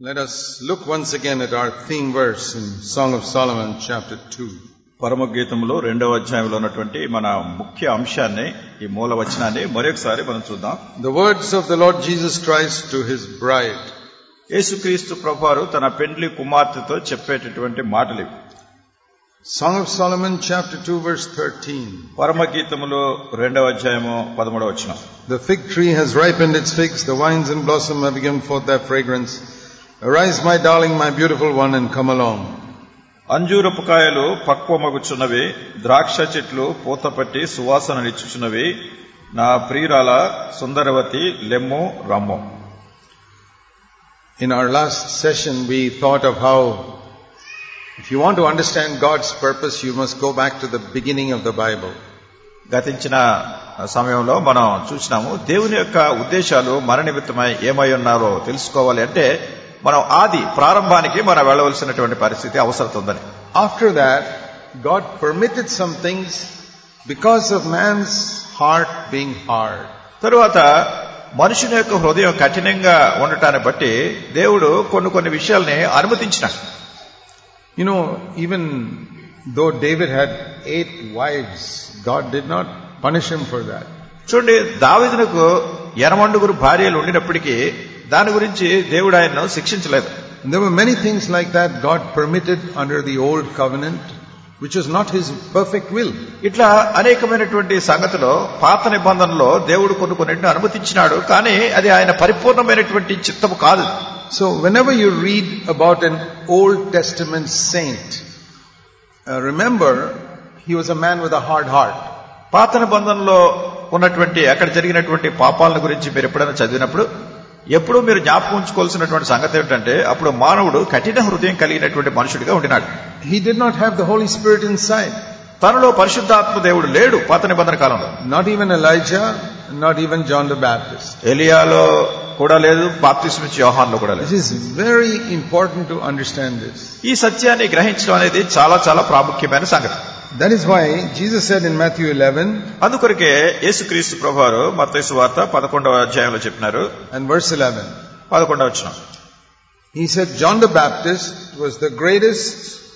Let us look once again at our theme verse in Song of Solomon, chapter 2. పరమగీతంలో రెండవ అధ్యాయంలో ఉన్నటువంటి మన ముఖ్య అంశాన్ని ఈ మూల వచనాన్ని మరొకసారి మనం చూద్దాం The words of the Lord Jesus Christ to his bride. యేసుక్రీస్తు ప్రభువారు తన పెండ్లి కుమార్తెతో చెప్పేటటువంటి మాటలు ఇవి. Song of Solomon, chapter 2, verse 13. పరమగీతములో రెండవ అధ్యాయము పదమూడవ వచనం The fig tree has ripened its figs, the vines in blossom have given forth their fragrance. Arise, my darling, my beautiful one, and come along. అంజూరపు కాయలు పక్వమగుచున్నవి ద్రాక్ష చెట్లు పూతపట్టి సువాసననిచ్చుచున్నవి నా ప్రియురాల సుందరవతి లెమ్ము రమ్ము In our last session, we thought of how if you want to understand God's purpose, you must go back to the beginning of the Bible. గతించిన సమయంలో మనం చూసినాము దేవుని యొక్క ఉద్దేశాలు మన నిమిత్తమై ఏమై ఉన్నారో తెలుసుకోవాలి అంటే మనం ఆది ప్రారంభానికి మనం వెళ్ళవలసినటువంటి పరిస్థితి అవసరం ఉందని After that, God permitted some things because of man's heart being hard. తరువాత మనుషుని యొక్క హృదయం కఠినంగా ఉండటాన్ని బట్టి దేవుడు కొన్ని కొన్ని విషయాల్ని అనుమతించినాడు You know, even though David had eight wives, God did not punish him for that. చూడండి దావిదునకు ఎనమండుగురు భార్యలు ఉండినప్పటికీ దాని గురించి దేవుడు ఆయన్ను శిక్షించలేదు And there were many things like that God permitted under the old covenant, which was not his perfect will. ఇట్లా అనేకమైనటువంటి సంగతిలో పాత నిబంధనలో దేవుడు కొన్ని కొన్నింటిని అనుమతించినాడు కానీ అది ఆయన పరిపూర్ణమైనటువంటి చిత్తము కాదు So whenever you read about an Old Testament saint, uh, remember he was a man with a hard heart. పాత నిబంధనలో ఉన్నటువంటి అక్కడ జరిగినటువంటి పాపాలను గురించి మీరు ఎప్పుడైనా చదివినప్పుడు ఎప్పుడూ మీరు జ్ఞాపకం ఉంచుకోవాల్సినటువంటి సంగతి ఏమిటంటే అప్పుడు మానవుడు కఠిన హృదయం కలిగినటువంటి మనుషుడిగా ఉండినాడు He did not have the Holy Spirit inside. తనలో పరిశుద్ధాత్మ దేవుడు లేడు పాత నిబంధన కాలంలో Not even Elijah, not even John the Baptist. ఎలియాలో కూడా లేదు బాప్తిస్మిచ్చి యోహాన్లో కూడా లేదు This is very important to understand this. ఈ సత్యాన్ని గ్రహించడం అనేది చాలా చాలా ప్రాముఖ్యమైన సంగతి That is why Jesus said in Matthew 11 అందుకొరకే యేసుక్రీస్తు ప్రభువారు మత్తయి వార్త పదకొండవ అధ్యాయంలో చెప్పినారు and verse 11, పదకొండవ వచ్చిన he said John the Baptist was the greatest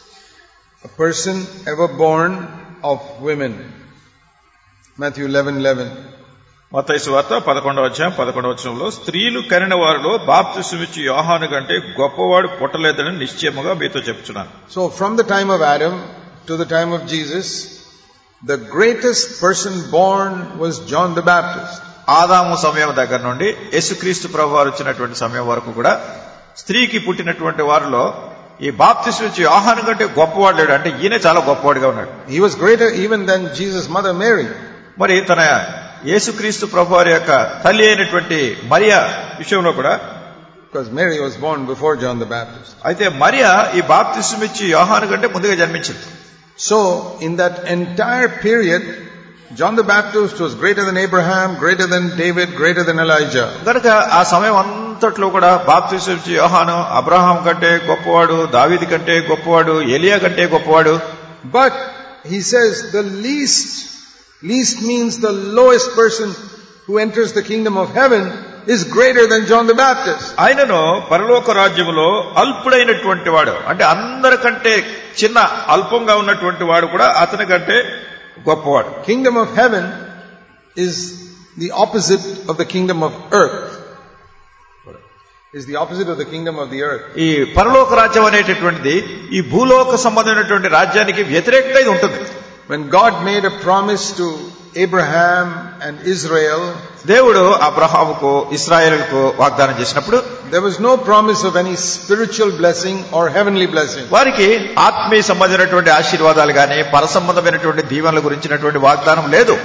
person ever born of women. Matthew 11 11. మత్తయి వార్త పదకొండవ అధ్యాయం పదకొండవ వచనంలో స్త్రీలు కనిన వారిలో బాప్తిస్మిచ్చి యోహాను కంటే గొప్పవాడు పుట్టలేదని నిశ్చయముగా మీతో చెప్తున్నాను So from the time of Adam to the time of Jesus, the greatest person born was John the Baptist. ఆదాము సమయం దగ్గర నుండి యేసుక్రీస్తు ప్రభు వారు వచ్చినటువంటి సమయం వరకు కూడా స్త్రీకి పుట్టినటువంటి వారిలో ఈ బాప్తిస్మిచ్చి యోహాను కంటే గొప్పవాడు లేడు అంటే ఈయన చాలా గొప్పవాడిగా ఉన్నాడు He was greater even than Jesus' mother Mary. మరి తన యేసుక్రీస్తు ప్రభు వారి యొక్క తల్లి అయినటువంటి మరియా విషయంలో కూడా Because Mary was born before John the Baptist. అయితే మరియా ఈ బాప్తిస్మిచ్చి యోహాను కంటే ముందుగా జన్మించింది So, in that entire period, John the Baptist was greater than Abraham, greater than David, greater than Elijah. కనుక ఆ సమయం అంతట్లో కూడా బాప్తిస్మిచ్చి యోహాను అబ్రహాం కంటే గొప్పవాడు దావీది కంటే గొప్పవాడు ఎలియా కంటే గొప్పవాడు But he says the least, least means the lowest person who enters the kingdom of heaven is greater than John the Baptist. ఆయనను పరలోక రాజ్యములో అల్పుడైనటువంటి వాడు అంటే అందరికంటే చిన్న అల్పంగా ఉన్నటువంటి వాడు కూడా అతని కంటే గొప్పవాడు Kingdom of heaven is the opposite of the kingdom of earth. Is the opposite of the kingdom of the earth. ఈ పరలోక రాజ్యం అనేటటువంటిది ఈ భూలోక సంబంధమైనటువంటి రాజ్యానికి వ్యతిరేకంగా ఇది ఉంటుంది When God made a promise to Abraham and Israel, దేవుడు అబ్రహాముకు ఇస్రాయేలుకు వాగ్దానం చేసినప్పుడు there was no promise of any spiritual blessing or heavenly blessing. వారికి ఆత్మీయ సంబంధమైనటువంటి ఆశీర్వాదాలు గాని పర సంబంధమైనటువంటి దీవెనల గురించినటువంటి వాగ్దానం లేదు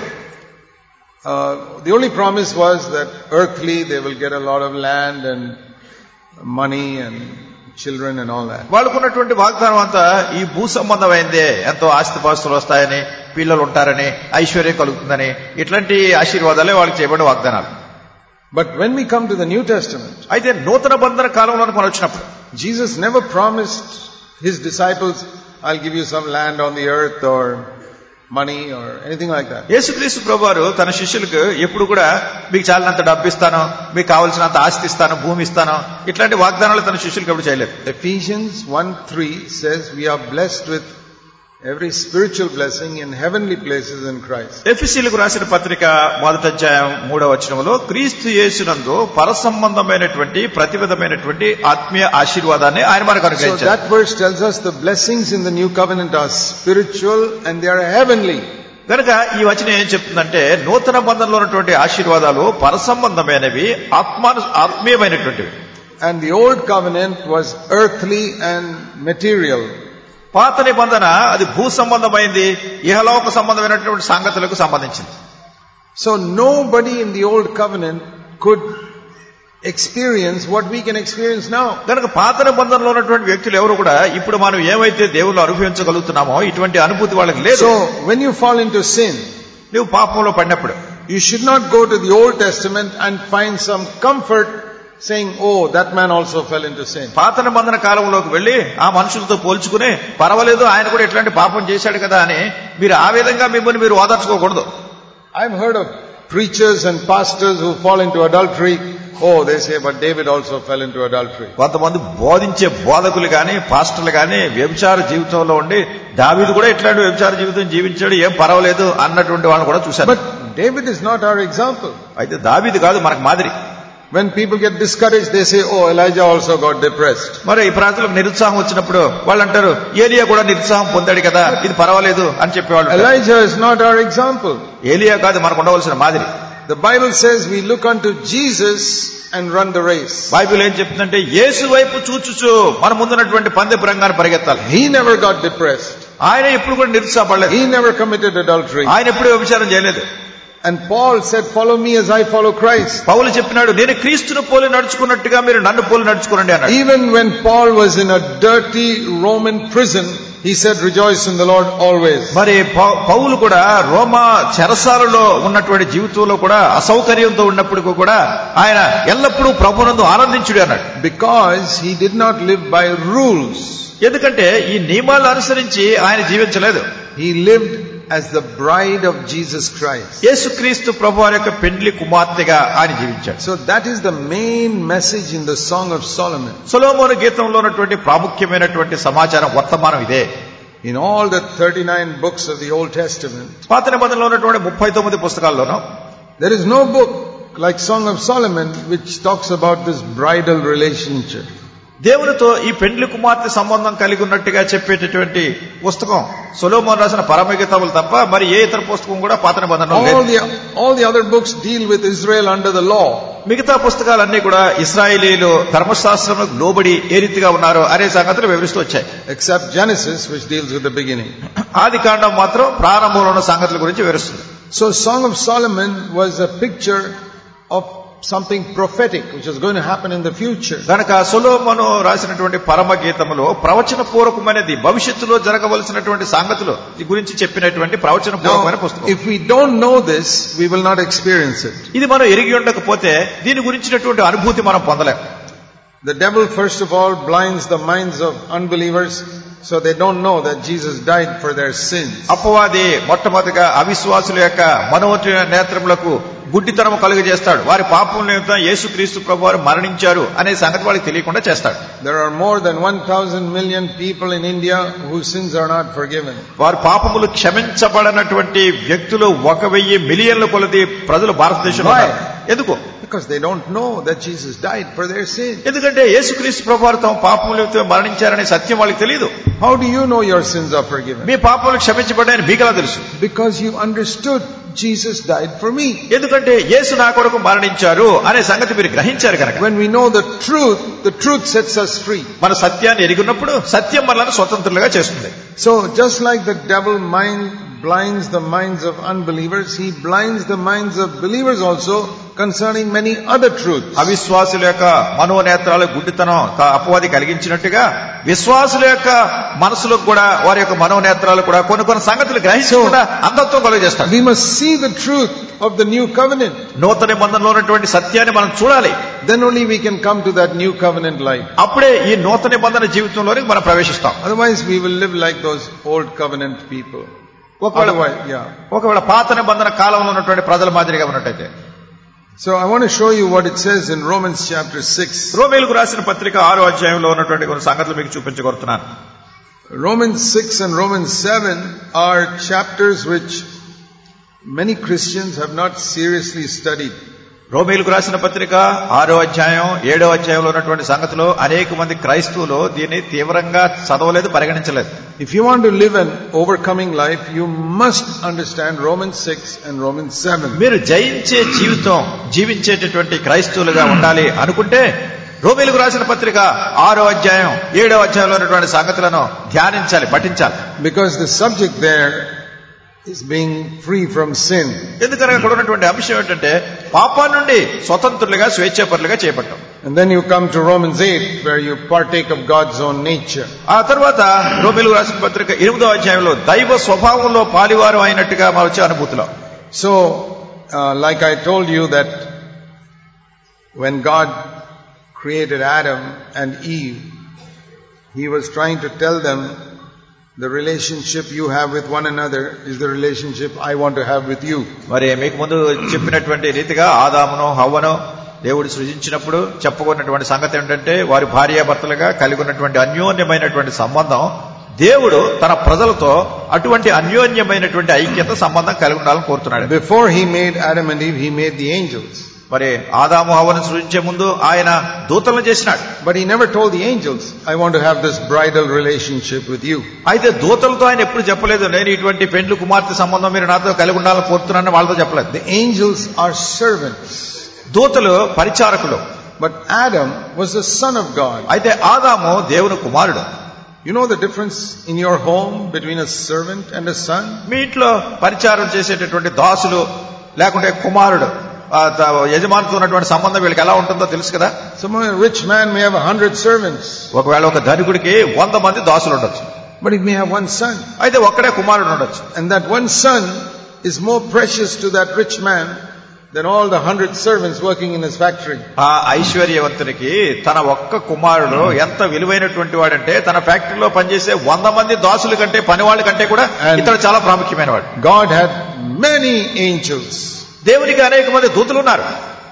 Uh, the only promise was that earthly they will get a lot of land and money and children and all that. వాళ్ళకున్నటువంటి వాగ్దానం అంతా ఈ భూ సంబంధమైందే ఎంతో ఆస్తిపాస్తులు వస్తాయని పిల్లలు ఉంటారని ఐశ్వర్యం కలుగుతుందని ఇట్లాంటి ఆశీర్వాదాలే వాళ్ళకి చేయబడిన వాగ్దానాలు But when we come to the New Testament, అయితే నూతన బంధన కాలంలోకి మనం వచ్చినప్పుడు Jesus never promised his disciples, I'll give you some land on the earth or money or anything like that. యేసుక్రీస్తు ప్రభువారు తన శిష్యులకు ఎప్పుడు కూడా మీకు చాలినంత డబ్బు ఇస్తాను మీకు కావలసినంత ఆస్తి ఇస్తాను భూమి ఇస్తాను ఇట్లాంటి వాగ్దానాలు తన శిష్యులకు ఎప్పుడు చేయలేదు Ephesians 1 3 says we are blessed with every spiritual blessing in heavenly places in Christ. ఎఫ్ఎస్సీలకు రాసిన పత్రిక మొదటి అధ్యాయం మూడవ వచనంలో క్రీస్తు యేసునందు పరసంబంధమైనటువంటి ప్రతి విధమైనటువంటి ఆత్మీయ ఆశీర్వాదాన్ని ఆయన మనకు So అనుగ్రహించారు that verse tells us the blessings in the new covenant are spiritual and they are heavenly. కనుక ఈ వచనం ఏం చెప్తుందంటే నూతన బంధంలో ఉన్నటువంటి ఆశీర్వాదాలు పరసంబంధమైనవి ఆత్మాను ఆత్మీయమైనటువంటివి And the old covenant was earthly and material. పాత నిబంధన అది భూ సంబంధమైంది ఇహలోక సంబంధమైనటువంటి సంగతులకు సంబంధించింది So nobody in the old covenant could experience what we can experience now. కనుక పాత నిబంధనలో ఉన్నటువంటి వ్యక్తులు ఎవరు కూడా ఇప్పుడు మనం ఏమైతే దేవుళ్ళు అనుభవించగలుగుతున్నామో ఇటువంటి అనుభూతి వాళ్ళకి లేదు So when you fall into sin, నువ్వు పాపంలో పడినప్పుడు you should not go to the Old Testament and find some comfort saying, oh, that man also fell into sin. పాత నిబంధన కాలంలోకి వెళ్లి ఆ మనుషులతో పోల్చుకుని పర్వాలేదు ఆయన కూడా ఇట్లాంటి పాపం చేశాడు కదా అని మీరు ఆ విధంగా మిమ్మల్ని మీరు ఓదార్చుకోకూడదు I've heard of preachers and pastors who fall into adultery. Oh, they say, but David also fell into adultery. కొంతమంది బోధించే బోధకులు గాని పాస్టర్లు గాని వ్యభిచార జీవితంలో ఉండి దావీదు కూడా ఇట్లాంటి వ్యభిచార జీవితం జీవించాడు ఏం పర్వాలేదు అన్నటువంటి వాళ్ళని కూడా చూశారు But David is not our example. అయితే దావీదు కాదు మనకు మాదిరి When people get discouraged, they say, oh, Elijah also got depressed. మరి ఈ ప్రాంతంలో నిరుత్సాహం వచ్చినప్పుడు వాళ్ళు అంటారు ఏలియా కూడా నిరుత్సాహం పొందాడు కదా ఇది పర్వాలేదు అని చెప్పేవాళ్ళు ఉంటారు. Elijah is not our example. ఏలియా కాదు మనకు ఉండవలసిన మాదిరి The Bible says we look unto Jesus and run the race. Bible ఏం చెప్తుందంటే యేసు వైపు చూచుచు మన ముందున్నటువంటి పందెపు రంగాన్ని పరిగెత్తాలి He never got depressed. ఆయన ఎప్పుడు కూడా నిరుత్సాహపడలేదు He never committed adultery. ఆయన ఎప్పుడు వ్యభిచారం చేయలేదు And Paul said, follow me as I follow Christ. పౌలు చెప్పినాడు నేను క్రీస్తును పోలి నడుచుకున్నట్టుగా మీరు నన్ను పోలి నడుచుకోనండి అన్నాడు Even when Paul was in a dirty Roman prison, he said, rejoice in the Lord always. మరి పౌ- పౌలు కూడా రోమా చెరసాలలో ఉన్నటువంటి జీవితంలో కూడా అసౌకర్యంతో ఉన్నప్పుడు కూడా ఆయన ఎల్లప్పుడూ ప్రభునందు ఆనందించుడు అన్నాడు Because he did not live by rules. ఎందుకంటే ఈ నియమాలను అనుసరించి ఆయన జీవించలేదు He lived as the bride of Jesus Christ. యేసుక్రీస్తు ప్రభు వారి యొక్క పెండ్లి కుమార్తెగా ఆయన జీవించాడు So that is the main message in the Song of Solomon. Solomon గీతంలో ఉన్నటువంటి ప్రాముఖ్యమైనటువంటి సమాచారం వర్తమానం ఇదే In all the 39 books of the Old Testament, పాత నిబంధనలో ఉన్నటువంటి ముప్పై తొమ్మిది పుస్తకాల్లోనూ there is no book like Song of Solomon which talks about this bridal relationship. దేవునితో ఈ పెండ్లి కుమార్తె సంబంధం కలిగి ఉన్నట్టుగా చెప్పేటటువంటి పుస్తకం సొలోమోన్ రాసిన పరమగీతములు తప్ప మరి ఏ ఇతర పుస్తకం కూడా పాత నిబంధనలో All లేదు the, all the other books deal with Israel under the law. మిగతా పుస్తకాలన్నీ కూడా ఇస్రాయేలీలు ధర్మశాస్త్రంలో లోబడి ఏ రీతిగా ఉన్నారో అనే సంగతులు వివరిస్తూ వచ్చాయి except Genesis, which deals with the beginning. ఆది కాండం మాత్రం ప్రారంభంలో ఉన్న సంగతుల గురించి వివరిస్తుంది So, Song of Solomon was a picture of something prophetic, which is going to happen in the future. కనుక సొలోమోను రాసినటువంటి పరమ గీతములో ప్రవచన పూర్వకమైనది భవిష్యత్తులో జరగవలసినటువంటి సంగతులు ఈ గురించి చెప్పినటువంటి ప్రవచన పూర్వకమైన Now, పుస్తకం if we don't know this, we will not experience it. ఇది మనం ఎరిగి ఉండకపోతే దీని గురించినటువంటి అనుభూతి మనం పొందలేం The devil, first of all, blinds the minds of unbelievers so they don't know that Jesus died for their sins. అపవాది మొట్టమొదటిగా అవిశ్వాసుల యొక్క మనోటి నేత్రములకు గుడ్డితనం కలుగజేస్తాడు వారి పాపం నిమిత్తం యేసుక్రీస్తు ప్రభు వారు మరణించారు అనే సంగతి వాళ్ళకి తెలియకుండా చేస్తాడు There are more than 1,000 million people in India whose sins are not forgiven. వారి పాపములు క్షమించబడనటువంటి వ్యక్తులు ఒక వెయ్యి మిలియన్ల కొలది ప్రజలు భారతదేశంలో Why? ఉన్నారు. ఎందుకు Because they don't know that Jesus died for their sins. ఎందుకంటే యేసుక్రీస్తు ప్రభు వారు తమ పాపముల నిమిత్తం మరణించారనే సత్యం వాళ్ళకి తెలియదు How do you know your sins are forgiven? మీ పాపములు క్షమించబడ్డాయని మీకెలా తెలుసు Because you understood Jesus died for me. ఎందుకంటే యేసు నా కొరకు మరణించారు అనే సంగతి మీరు గ్రహించారు కనుక When we know the truth, the truth sets us free. మన సత్యాన్ని ఎరిగినప్పుడు సత్యం మనల్ని స్వతంత్రులుగా చేస్తుంది So just like the devil mind blinds the minds of unbelievers, he blinds the minds of believers also concerning many other truths. అవిశ్వాసుల యొక్క మనోనేత్రాలు గుడ్డితనం క- అపవాది కలిగించినట్టుగా విశ్వాసుల యొక్క మనసులకు కూడా వారి యొక్క మనోనేత్రాలు కూడా కొన్ని కొన్ని సంగతులు గ్రహించకుండా అంధత్వం కలుగజేస్తాడు We must see the truth of the new covenant. నూతన నిబంధనలో ఉన్నటువంటి సత్యాన్ని మనం చూడాలి Then only we can come to that new covenant life. అప్పుడే ఈ నూతన నిబంధన జీవితంలోనికి మనం ప్రవేశిస్తాం Otherwise we will live like those old covenant people. ఒకవేళ Otherwise, yeah. ఒకవేళ పాత నిబంధన కాలంలో ఉన్నటువంటి ప్రజల మాదిరిగా ఉన్నట్టయితే So I want to show you what it says in Romans chapter 6. రోమేలకు రాసిన పత్రిక ఆరో అధ్యాయంలో ఉన్నటువంటి కొన్ని సంగతులు మీకు చూపించగలుగుతున్నాను Romans 6 and Romans 7 are chapters which many Christians have not seriously studied. రోమేలకు రాసిన పత్రిక ఆరో అధ్యాయం ఏడో అధ్యాయంలో ఉన్నటువంటి సంగతులు అనేక మంది క్రైస్తవులు దీన్ని తీవ్రంగా చదవలేదు పరిగణించలేదు If you want to live an overcoming life, you must understand Romans 6 and Romans 7. మీరు జయించే జీవితం జీవించేటటువంటి క్రైస్తవులుగా ఉండాలి అనుకుంటే రోమిలకు రాసిన పత్రిక ఆరో అధ్యాయం ఏడో అధ్యాయంలో ఉన్నటువంటి సంగతులను ధ్యానించాలి పఠించాలి Because the subject there is being free from sin. ఎందుకనగా అక్కడ ఉన్నటువంటి అంశం ఏంటంటే పాపం నుండి స్వతంత్రులుగా స్వేచ్ఛాపరులుగా చేపట్టాం And then you come to Romans 8 where you partake of God's own nature. ఆ తర్వాత రోమిలకు రాసిన పత్రిక ఎనిమిదో అధ్యాయంలో దైవ స్వభావంలో పాలివారు అయినట్టుగా మా వచ్చే అనుభూతిలో So, uh, like I told you that when God created Adam and Eve, He was trying to tell them the relationship you have with one another is the relationship I want to have with you. మరి మీకు ముందు చెప్పినటువంటి రీతిగా ఆదామును హవ్వను దేవుడు సృజించినప్పుడు చెప్పుకున్నటువంటి సంగతి ఏంటంటే వారి భార్యాభర్తలుగా కలిగి ఉన్నటువంటి అన్యోన్యమైనటువంటి సంబంధం దేవుడు తన ప్రజలతో అటువంటి అన్యోన్యమైనటువంటి ఐక్యత సంబంధం కలిగి ఉండాలని కోరుతున్నాడు Before He made Adam and Eve, He made the angels. మరి ఆదాము హవ్వను సృజించే ముందు ఆయన దూతలను చేసినాడు But He never told the angels, I want to have this bridal relationship with you. అయితే దూతలతో ఆయన ఎప్పుడు చెప్పలేదు నేను ఇటువంటి పెండ్లు కుమార్తె సంబంధం మీరు నాతో కలిగి ఉండాలని కోరుతున్నానని వాళ్ళతో చెప్పలేదు The angels are servants. దూతలు పరిచారకులు But Adam was the son of God. అయితే ఆదాము దేవుని కుమారుడు You know the difference in your home between a servant and a son? మీ ఇంట్లో పరిచారం చేసేటటువంటి దాసులు లేకుంటే కుమారుడు ఆ త- యజమానితో ఉన్నటువంటి సంబంధం వీళ్ళకి ఎలా ఉంటుందో తెలుసు కదా Some a rich man may have a hundred servants, ఒకవేళ ఒక ధనికుడికి వంద మంది దాసులు ఉండొచ్చు but he may have one son. అయితే ఒక్కడే కుమారుడు ఉండొచ్చు And that one son is more precious to that rich man than all the hundred servants working in his factory. ఆ ఐశ్వర్యవంతునికి తన ఒక్క కుమారుడు ఎంత విలువైనటువంటి వాడంటే తన ఫ్యాక్టరీలో పనిచేసే వంద మంది దాసుల కంటే పనివాళ్ళ కంటే కూడా And- ఇతడు చాలా ప్రాముఖ్యమైన వాడు God had many angels, దేవునికి అనేక మంది దూతులు ఉన్నారు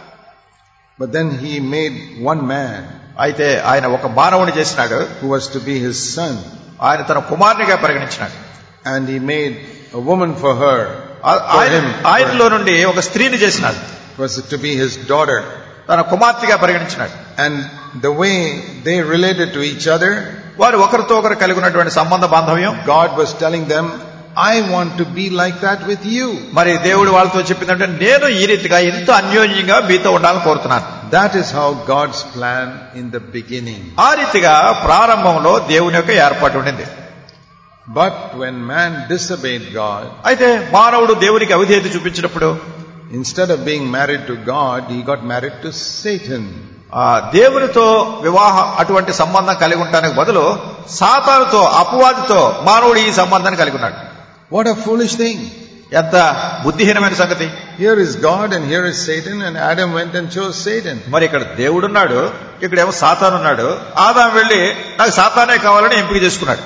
but then he made one man అయితే ఆయన ఒక మానవుని చేసినాడు who was to be his son. ఆయన తన కుమారునిగా పరిగణించినాడు And he made a woman for her. ఆ- For ఆయన him. ఆయనలో నుండి ఒక స్త్రీని చేసినాడు was to be his daughter. తన కుమార్తెగా పరిగణించినాడు And the way they related to each other, వారు ఒకరితో ఒకరు కలిగి ఉన్నటువంటి సంబంధ బాంధవ్యం God was telling them, I want to be like that with you. మరి దేవుడు వాళ్ళతో చెప్పిందంటే నేను ఈ రీతిగా ఇంత అన్యోన్యంగా మీతో ఉండాలని కోరుతున్నాను That is how God's plan in the beginning. ఆ రీతిగా ప్రారంభంలో దేవుని యొక్క ఏర్పాటు ఉండింది But when man disobeyed God, అయితే మానవుడు దేవునికి అవిధేయత చూపించినప్పుడు instead of being married to God, he got married to Satan. ఆ దేవునితో వివాహ అటువంటి సంబంధం కలిగి ఉండడానికి బదులు సాతానుతో అపవాదితో మానవుడు ఈ సంబంధాన్ని కలిగి ఉన్నాడు What a foolish thing. ఎంత బుద్ధిహీనమైన సంగతి Here is God and here is Satan and Adam went and chose Satan. మరి ఇక్కడ దేవుడున్నాడు ఇక్కడేమో సాతాను ఉన్నాడు ఆదాం వెళ్ళి నాకు సాతానే కావాలని ఎంపిక చేసుకున్నాడు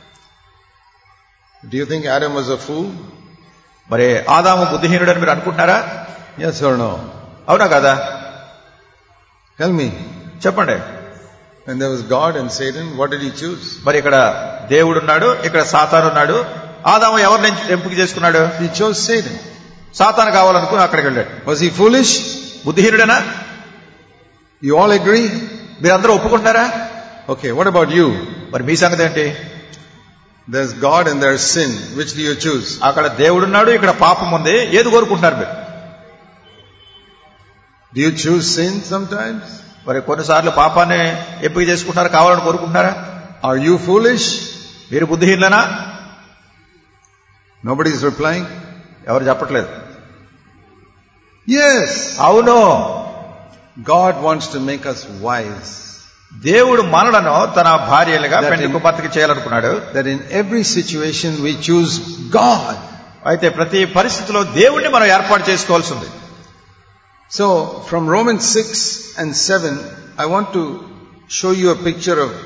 Do you think Adam was a fool? మరి ఆదాము బుద్ధిహీనుడని మీరు అనుకుంటున్నారా Yes or no? అవునా కదా Tell me. చెప్పండి When there was God and Satan, what did he choose? మరి ఇక్కడ దేవుడున్నాడు ఇక్కడ సాతాను ఉన్నాడు ఆదాము ఎవరిని ఎంపిక చేసుకున్నాడు He chose Satan. సాతాను కావాలనుకుని అక్కడికి వెళ్ళాడు Was he foolish? బుద్ధిహీనుడేనా You all agree? మీరందరూ ఒప్పుకుంటున్నారా Okay, what about you? మరి మీ సంగతి ఏంటి There's God and there's sin. Which do you choose? అక్కడ దేవుడున్నాడు ఇక్కడ పాపం ఉంది ఏది కోరుకుంటున్నారు మీరు Do you choose sin sometimes? మరి కొన్నిసార్లు పాపాన్ని ఎంపిక చేసుకుంటున్నారు కావాలని కోరుకుంటున్నారా Are you foolish? మీరు బుద్ధిహీనులనా Nobody's replying. ఎవరు చెప్పట్లేదు Yes. అవును God wants to make us wise. దేవుడు మనలను తన భార్యలుగా That పెండి in- కుమార్తెకి చేయాలనుకున్నాడు That in every situation we choose God. అయితే ప్రతి పరిస్థితిలో దేవుణ్ణి మనం ఏర్పాటు చేసుకోవాల్సి ఉంది So from Romans 6 and 7, I want to show you a picture of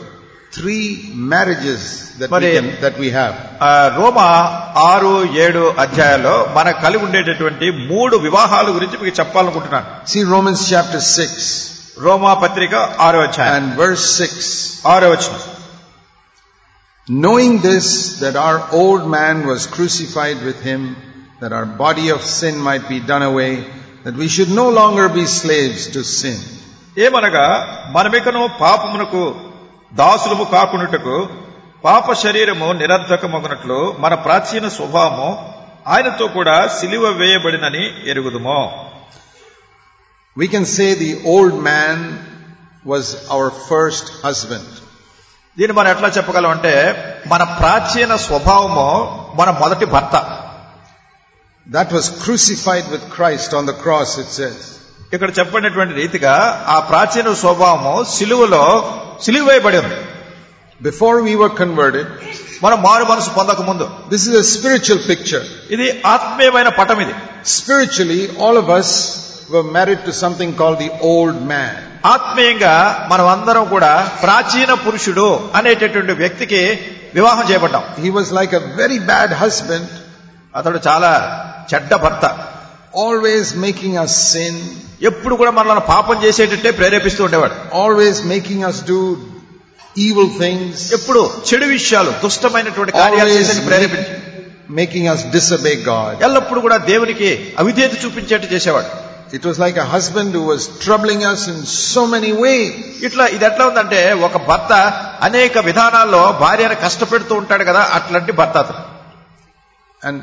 three marriages that we, మరి- can, that we have. ఆ, రోమా ఆరు ఏడు అధ్యాయాల్లో మనకు కలిగి ఉండేటటువంటి మూడు వివాహాల గురించి మీకు చెప్పాలనుకుంటున్నాను See Romans chapter 6 రోమా పత్రిక ఆరో అధ్యాయం and verse 6. ఆరో వచనం Knowing this, that our old man was crucified with him, that our body of sin might be done away, that we should no longer be slaves to sin. ఏమనగా మనమికను పాపమునకు దాసులము కాకున్నట్టుకు పాప శరీరము నిరర్ధకమగునట్లు మన ప్రాచీన స్వభావము ఆయనతో కూడా సిలువ వేయబడినని ఎరుగుదుము We can say the old man was our first husband. దీన్ని మనం ఎట్లా చెప్పగలం అంటే మన ప్రాచీన స్వభావము మన మొదటి భర్త That was crucified with Christ on the cross, it says. ఇక్కడ చెప్పినటువంటి రీతిగా ఆ ప్రాచీన స్వభావము సిలువలో సిలువ వేయబడి ఉంది Before we were converted, మనం మారు మనసు పొందక ముందు this is a spiritual picture. ఇది ఆత్మీయమైన పటం ఇది Spiritually, all of us were married to something called the old man. ఆత్మీయంగా మనం అందరం కూడా ప్రాచీన పురుషుడు అనేటటువంటి వ్యక్తికి వివాహం చేయబడ్డాం He was like a very bad husband, అతడు చాలా చెడ్డ భర్త always making us sin, ఎప్పుడు కూడా మనల్ని పాపం చేసేటట్టే ప్రేరేపిస్తూ ఉండేవాడు always making us do evil things, ఎప్పుడు చెడు విషయాలు దుష్టమైనటువంటి కార్యాలు always చేసేది ప్రేరేపించి make- making us disobey God. ఎల్లప్పుడు కూడా దేవునికి అవిధేత చూపించేట్టు చేసేవాడు It was like a husband who was troubling us in so many ways. ఇట్లా ఇది ఎట్లా ఉందంటే ఒక భర్త అనేక విధానాల్లో భార్యను కష్టపెడుతూ ఉంటాడు కదా అట్లాంటి భర్త అతను And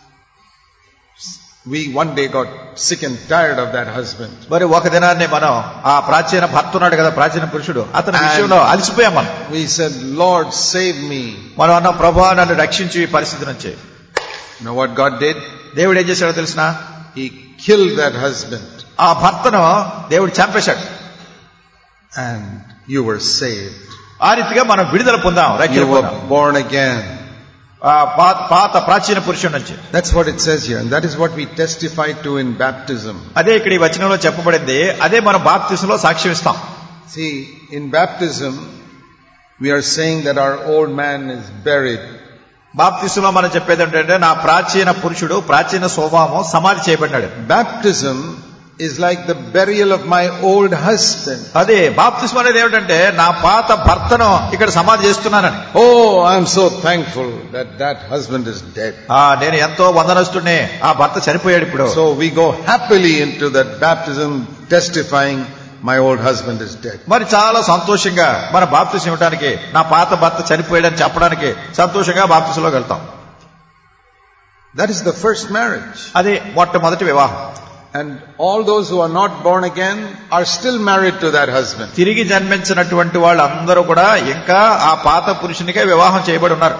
we one day got sick and tired of that husband. మరి ఒక దినాన్ని మనం ఆ ప్రాచీన భర్త ఉన్నాడు కదా ప్రాచీన పురుషుడు అతని And- విషయంలో అలసిపోయాం మనం We said, Lord, save me. మనం అన్న ప్రభా నన్ను రక్షించి ఈ పరిస్థితి నుంచి You know what God did? దేవుడు ఏం చేశాడో తెలిసిన He killed that husband ఆ భర్తను దేవుడు చంపేశాడు and you were saved. ఆ రీతిగా మనం విడుదల పొందాం రక్షణ You పొందాం were born again. ఆ పా- పాత ప్రాచీన పురుషుడి నుంచి That's what it says here. And that is what we testify to in baptism. అదే ఇక్కడ ఈ వచనంలో చెప్పబడింది అదే మనం బాప్తిసంలో సాక్ష్యం ఇస్తాం See, in baptism, we are saying that our old man is buried. బాప్తిసంలో మనం చెప్పేది ఏంటంటే నా ప్రాచీన పురుషుడు ప్రాచీన స్వభావం సమాధి చేయబడినాడు Baptism is like the burial of my old husband. అదే బాప్తిసం అనేది ఏమిటంటే నా పాత భర్తను ఇక్కడ సమాధి చేస్తున్నానని Oh, I'm so thankful that that husband is dead. ఆ నేను ఎంతో వందనస్తుడిని ఆ భర్త చనిపోయాడు ఇప్పుడు So we go happily into that baptism testifying my old husband is dead. మరి చాలా సంతోషంగా మన బాప్తిసం ఇవ్వడానికి నా పాత భర్త చనిపోయాడని చెప్పడానికి సంతోషంగా బాప్తిసంలోకి వెళ్తాం That is the first marriage. అది మొట్టమొదటి వివాహం And all those who are not born again are still married to that husband. తిరిగి జన్మించినటువంటి వాళ్ళందరూ కూడా ఇంకా ఆ పాత పురుషునికే వివాహం చేయబడి ఉన్నారు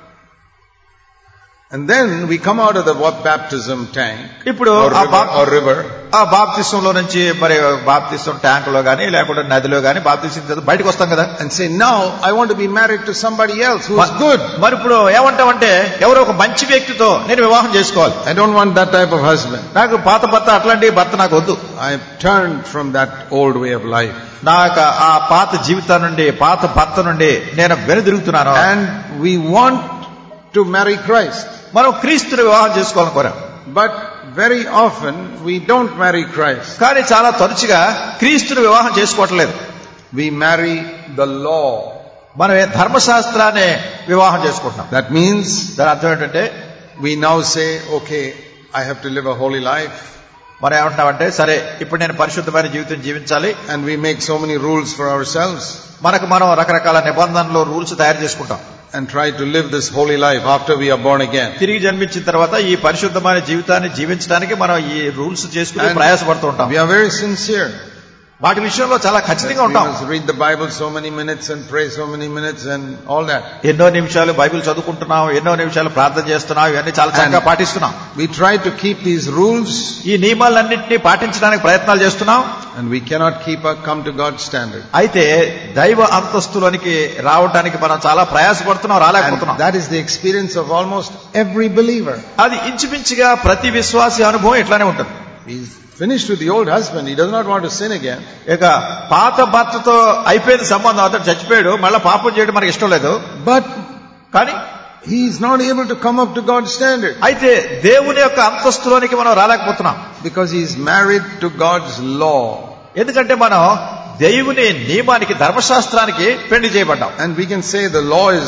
And then we come out of the what baptism tank ఇప్పుడు or ఆ river, బాప్- or river ఆ బాప్తిసంలో నుంచి మరి బాప్తిసం ట్యాంకులో గానీ లేకుంటే నదిలో గానీ బాప్తిసం చేసి బయటకు వస్తాం కదా and say, now I want to be married to somebody else who is మ- good. మరి ఇప్పుడు ఏమంటామంటే ఎవరో ఒక మంచి వ్యక్తితో నేను వివాహం చేసుకోవాలి I don't want that type of husband. నాకు పాత భర్త అట్లాంటి భర్త నాకు వద్దు I've turned from that old way of life. నాకు ఆ పాత జీవితం నుండి పాత భర్త నుండి నేను వెనుదిరుగుతున్నాను And we want to marry Christ. మనం క్రీస్తుని వివాహం చేసుకోవాలని కోరాం But very often we don't marry Christ. కానీ చాలా తరచుగా క్రీస్తుని వివాహం చేసుకోవట్లేదు We marry the law. మనం ఏ ధర్మశాస్త్రాన్ని వివాహం చేసుకుంటున్నాం That means దాని అర్థం ఏంటంటే we now say, okay, I have to live a holy life. మనం ఏమంటున్నామంటే సరే ఇప్పుడు నేను పరిశుద్ధమైన జీవితం జీవించాలి And we make so many rules for ourselves మనకు మనం రకరకాల నిబంధనలు రూల్స్ తయారు చేసుకుంటాం and try to live this holy life after we are born again. తిరిగి జన్మించిన తర్వాత ఈ పరిశుద్ధమైన జీవితాన్ని జీవించడానికి మనం ఈ రూల్స్ చేసుకుని And ప్రయాసపడుతూ ఉంటాం We are very sincere. వాటి విషయంలో చాలా ఖచ్చితంగా We ఉంటాం must read the Bible so many minutes and pray so many minutes and all that. ఎన్నో నిమిషాలు బైబిల్ చదువుకుంటున్నాం ఎన్నో నిమిషాలు ప్రార్థన చేస్తున్నాం ఇవన్నీ చాలా చక్కగా And- పాటిస్తున్నాం We try to keep these rules ఈ నియమాలన్నింటినీ పాటించడానికి ప్రయత్నాలు చేస్తున్నాం and we cannot keep our come to God's standard. అయితే దైవ అంతస్తులోనికి రావడానికి మనం చాలా ప్రయాసపడుతున్నాం And రాలేకపోతున్నాం that is the experience of almost every believer. అది ఇంచుమించుగా ప్రతి విశ్వాసి అనుభవం ఇట్లానే ఉంటుంది We finished with the old husband. He does not want to sin again. ఇక పాత భర్తతో అయిపోయింది సంబంధం అతను చచ్చిపోయాడు మళ్ళీ పాపం చేయడం మనకి ఇష్టం లేదు But కానీ he is not able to come up to God's standard అయితే దేవుని యొక్క అంతస్తులోనికి మనం రాలేకపోతున్నాం because he is married to God's law. ఎందుకంటే మనం దేవుని నియమానికి ధర్మశాస్త్రానికి పెళ్లి చేయబడ్డాం And we can say the law is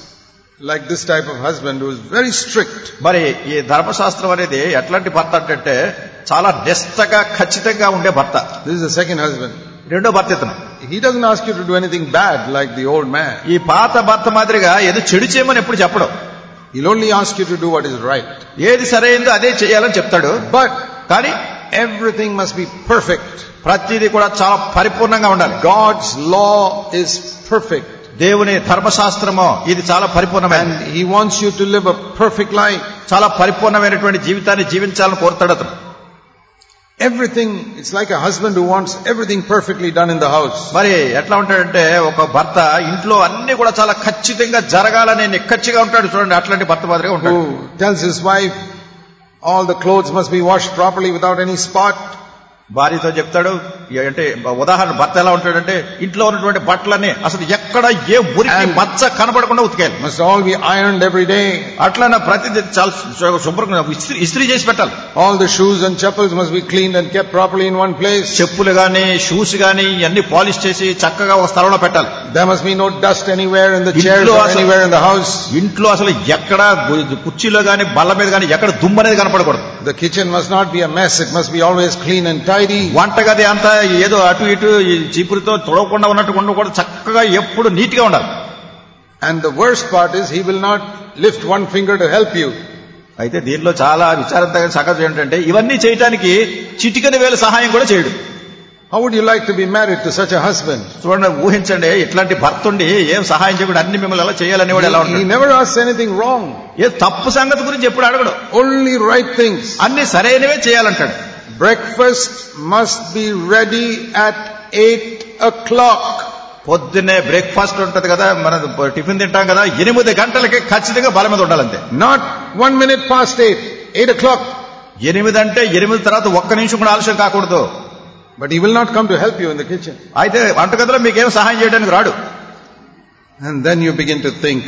like this type of husband who is very strict. మరి ఈ ధర్మశాస్త్రం అనేది ఎట్లాంటి భర్త అంటే చాలా నిష్టగా ఖచ్చితంగా ఉండే భర్త This is the second husband. రెండో భర్త ఇతను He doesn't ask you to do anything bad like the old man. ఈ పాత భర్త మాదిరిగా ఏదో చెడు చేయమని ఎప్పుడు చెప్పడం He'll only ask you to do what is right. ఏది సరైందో అదే చేయాలని చెప్తాడు But కానీ everything must be perfect. ప్రతిదీ కూడా చాలా పరిపూర్ణంగా ఉండాలి God's law is perfect. దేవుని ధర్మశాస్త్రము ఇది చాలా పరిపూర్ణమైన And He wants you to live a perfect life. చాలా పరిపూర్ణమైనటువంటి జీవితాన్ని జీవించాలని కోరుతాడు అతను Everything, it's like a husband who wants everything perfectly done in the house. మరి ఎట్లా ఉంటాడంటే ఒక భర్త ఇంట్లో అన్ని కూడా చాలా ఖచ్చితంగా జరగాలని నిక్కచ్చిగా ఉంటాడు చూడండి అట్లాంటి భర్త మాదిరిగా ఉంటాడు Who tells his wife, all the clothes must be washed properly without any spot. భార్యతో చెప్తాడు అంటే ఉదాహరణ భర్త ఎలా ఉంటాడంటే ఇంట్లో ఉన్నటువంటి బట్టలన్నీ అసలు ఎక్కడ ఏ మురికి And- మచ్చ కనబడకుండా ఉతికేయాలి Must all be ironed every day. అట్లా ప్రతిదీ చాలా శు- శుభ్రంగా ఇస్త్రీ ఇస్త్రీ చేసి పెట్టాలి All the shoes and chappals must be cleaned and kept properly in one place. చెప్పులు గాని షూస్ గాని ఇవన్నీ పాలిష్ చేసి చక్కగా ఒక స్థలంలో పెట్టాలి There must be no dust anywhere in the ఇంట్లో chairs or అసలు- anywhere in the house. ఇంట్లో అసలు ఎక్కడ గు- కుర్చీలో గాని బల్ల మీద గాని ఎక్కడ దుమ్ము అనేది కనపడకూడదు The kitchen must not be a mess. It must be always clean and tidy. వంటగది అంతా ఏదో అటు ఇటు ఈ చీపురుతో తుడవకుండా ఉన్నట్టు ఉండకూడదు చక్కగా ఎప్పుడు నీట్ గా ఉండాలి And the worst part is he will not lift one finger to help you. అయితే దీనిలో చాలా విచారంతగా సగం ఏంటంటే ఇవన్నీ చేయటానికి చిటికని వేల సహాయం కూడా చేయడు How would you like to be married to such a husband? చూడండి ఊహించండి ఇట్లాంటి భర్త ఉండి ఏం సహాయం చేయకుండా అన్ని మిమ్మల్ని ఎలా చేయాలనేవాడు ఎలా He, he ఉంటాడు never asks anything wrong. ఏ తప్పు సంగతి గురించి ఎప్పుడు అడగడు Only right things. అన్ని సరైనవే చేయాలంటాడు Breakfast must be ready at 8 o'clock. పొద్దున్నే బ్రేక్ఫాస్ట్ ఉంటది కదా మన టిఫిన్ తింటాం కదా ఎనిమిది గంటలకి ఖచ్చితంగా బల మీద ఉండాలంతే Not one minute past 8. 8 o'clock. ఎనిమిది అంటే ఎనిమిది తర్వాత ఒక్క నిమిషం కూడా ఆలస్యం కాకూడదు But he will not come to help you in the kitchen. అయితే వంటగదిలో మీకేం సహాయం చేయడానికి రాడు And then you begin to think.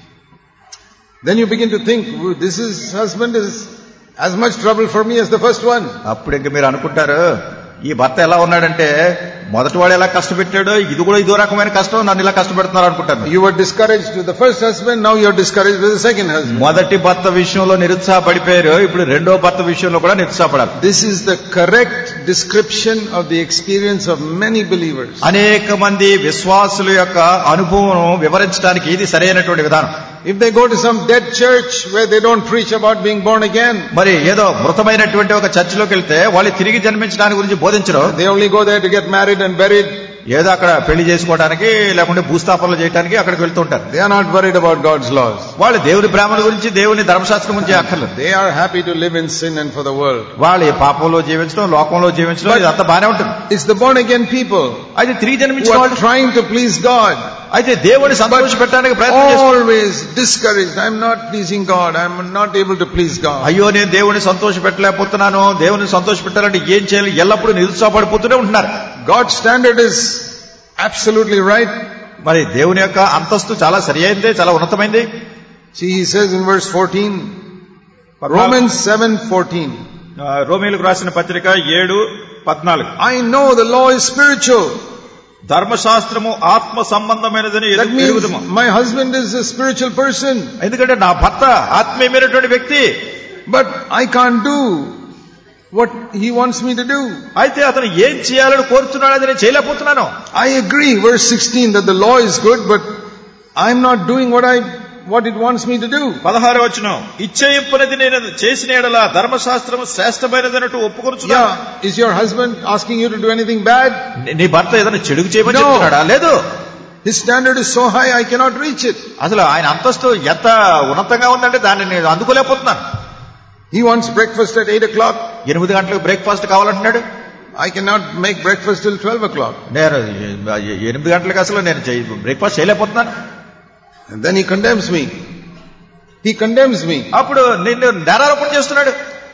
Then you begin to think, "Ooh, this is husband is as much trouble for me as the first one. అప్పుడు ఇంక మీరు అనుకుంటారు ఈ భర్త ఎలా ఉన్నాడంటే మొదటి వాడు ఎలా కష్టపెట్టాడు ఇది కూడా ఇదో రకమైన కష్టం నన్ను ఇలా కష్టపెడుతున్నారు అనుకుంటారు మీరు. You were discouraged with the first husband, now you're discouraged with the second husband. మొదటి భర్త విషయంలో నిరుత్సాహపడిపోయారు ఇప్పుడు రెండో భర్త విషయంలో కూడా నిరుత్సాహపడాలి This is the correct description of the experience of many believers. అనేక మంది విశ్వాసుల యొక్క అనుభవం వివరించడానికి ఇది సరైనటువంటి విధానం If they go to some dead church where they don't preach about being born again, మరి ఏదో మృతమైనటువంటి ఒక చర్చిలోకి వెళ్తే వాళ్ళు తిరిగి జన్మించడానికి గురించి బోధించరు they only go there to get married and buried. ఏదో అక్కడ పెళ్లి చేసుకోవడానికి లేకుంటే భూస్థాపనలు చేయడానికి అక్కడికి వెళ్తూ ఉంటారు They are not worried about God's laws. వాళ్ళు దేవుని ప్రేమల గురించి దేవుని ధర్మశాస్త్రం గురించి అక్కర్లేదు They are happy to live in sin and for the world. వాళ్ళు ఈ పాపంలో జీవించడం లోకంలో జీవించడం ఇదంతా బానే ఉంటుంది It's the born again people అయితే తిరిగి who జన్మించిన are వాళ్ళు trying to please God. అయితే దేవుని సంతోష పెట్టడానికి ప్రయత్నం చేస్తారు Always discouraged. I'm not pleasing God. I'm not able to please God. అయ్యో నేను దేవుని సంతోష పెట్టలేకపోతున్నాను దేవుని సంతోష పెట్టాలంటే ఏం చేయాలి ఎల్లప్పుడూ నిరుత్సాహపడిపోతూనే ఉంటున్నారు God's standard is absolutely right. మరి దేవుని యొక్క అంతస్తు చాలా సరి అయింది చాలా ఉన్నతమైంది See, he says in verse 14, Romans 7:14. ఆ, రోమీలకు రాసిన పత్రిక ఏడు పద్నాలుగు I know the law is spiritual. ధర్మశాస్త్రము ఆత్మ సంబంధమైనదని That ఎరుగు- means ఎరుగుదుము my husband is a spiritual person, ఎందుకంటే నా భర్త ఆత్మీయమైనటువంటి వ్యక్తి but I can't do what he wants me to do. అయితే అతను ఏం చేయాలని కోరుతున్నాడని నేను చేయలేకపోతున్నాను I agree, verse 16, that the law is good, but I'm not doing what I what it wants me to do. పదహారు వచ్చిన ఇచ్చయింపునది నేను చేసిన ఎడల ధర్మశాస్త్రము శ్రేష్టమైనదన్నట్టు ఒప్పుకొనుచున్నా Yeah, is your husband asking you to do anything bad? నీ భర్త ఏదైనా చెడుగు చేయమని No. చెప్తున్నాడా లేదు His standard is so high I cannot reach it. అసలు ఆయన అంతస్తు ఎంత ఉన్నతంగా ఉందంటే దాన్ని నేను అందుకోలేకపోతున్నాను He wants breakfast at 8 o'clock. ఎనిమిది గంటలకు బ్రేక్ఫాస్ట్ కావాలంటున్నాడు I cannot make breakfast till 12 o'clock. నేను ఎ- ఎనిమిది గంటలకు అసలు నేను బ్రేక్ఫాస్ట్ చేయలేకపోతున్నాను And then he condemns me. He condemns me. అప్పుడు నిన్ను నేరారోపణ చేస్తున్నాడు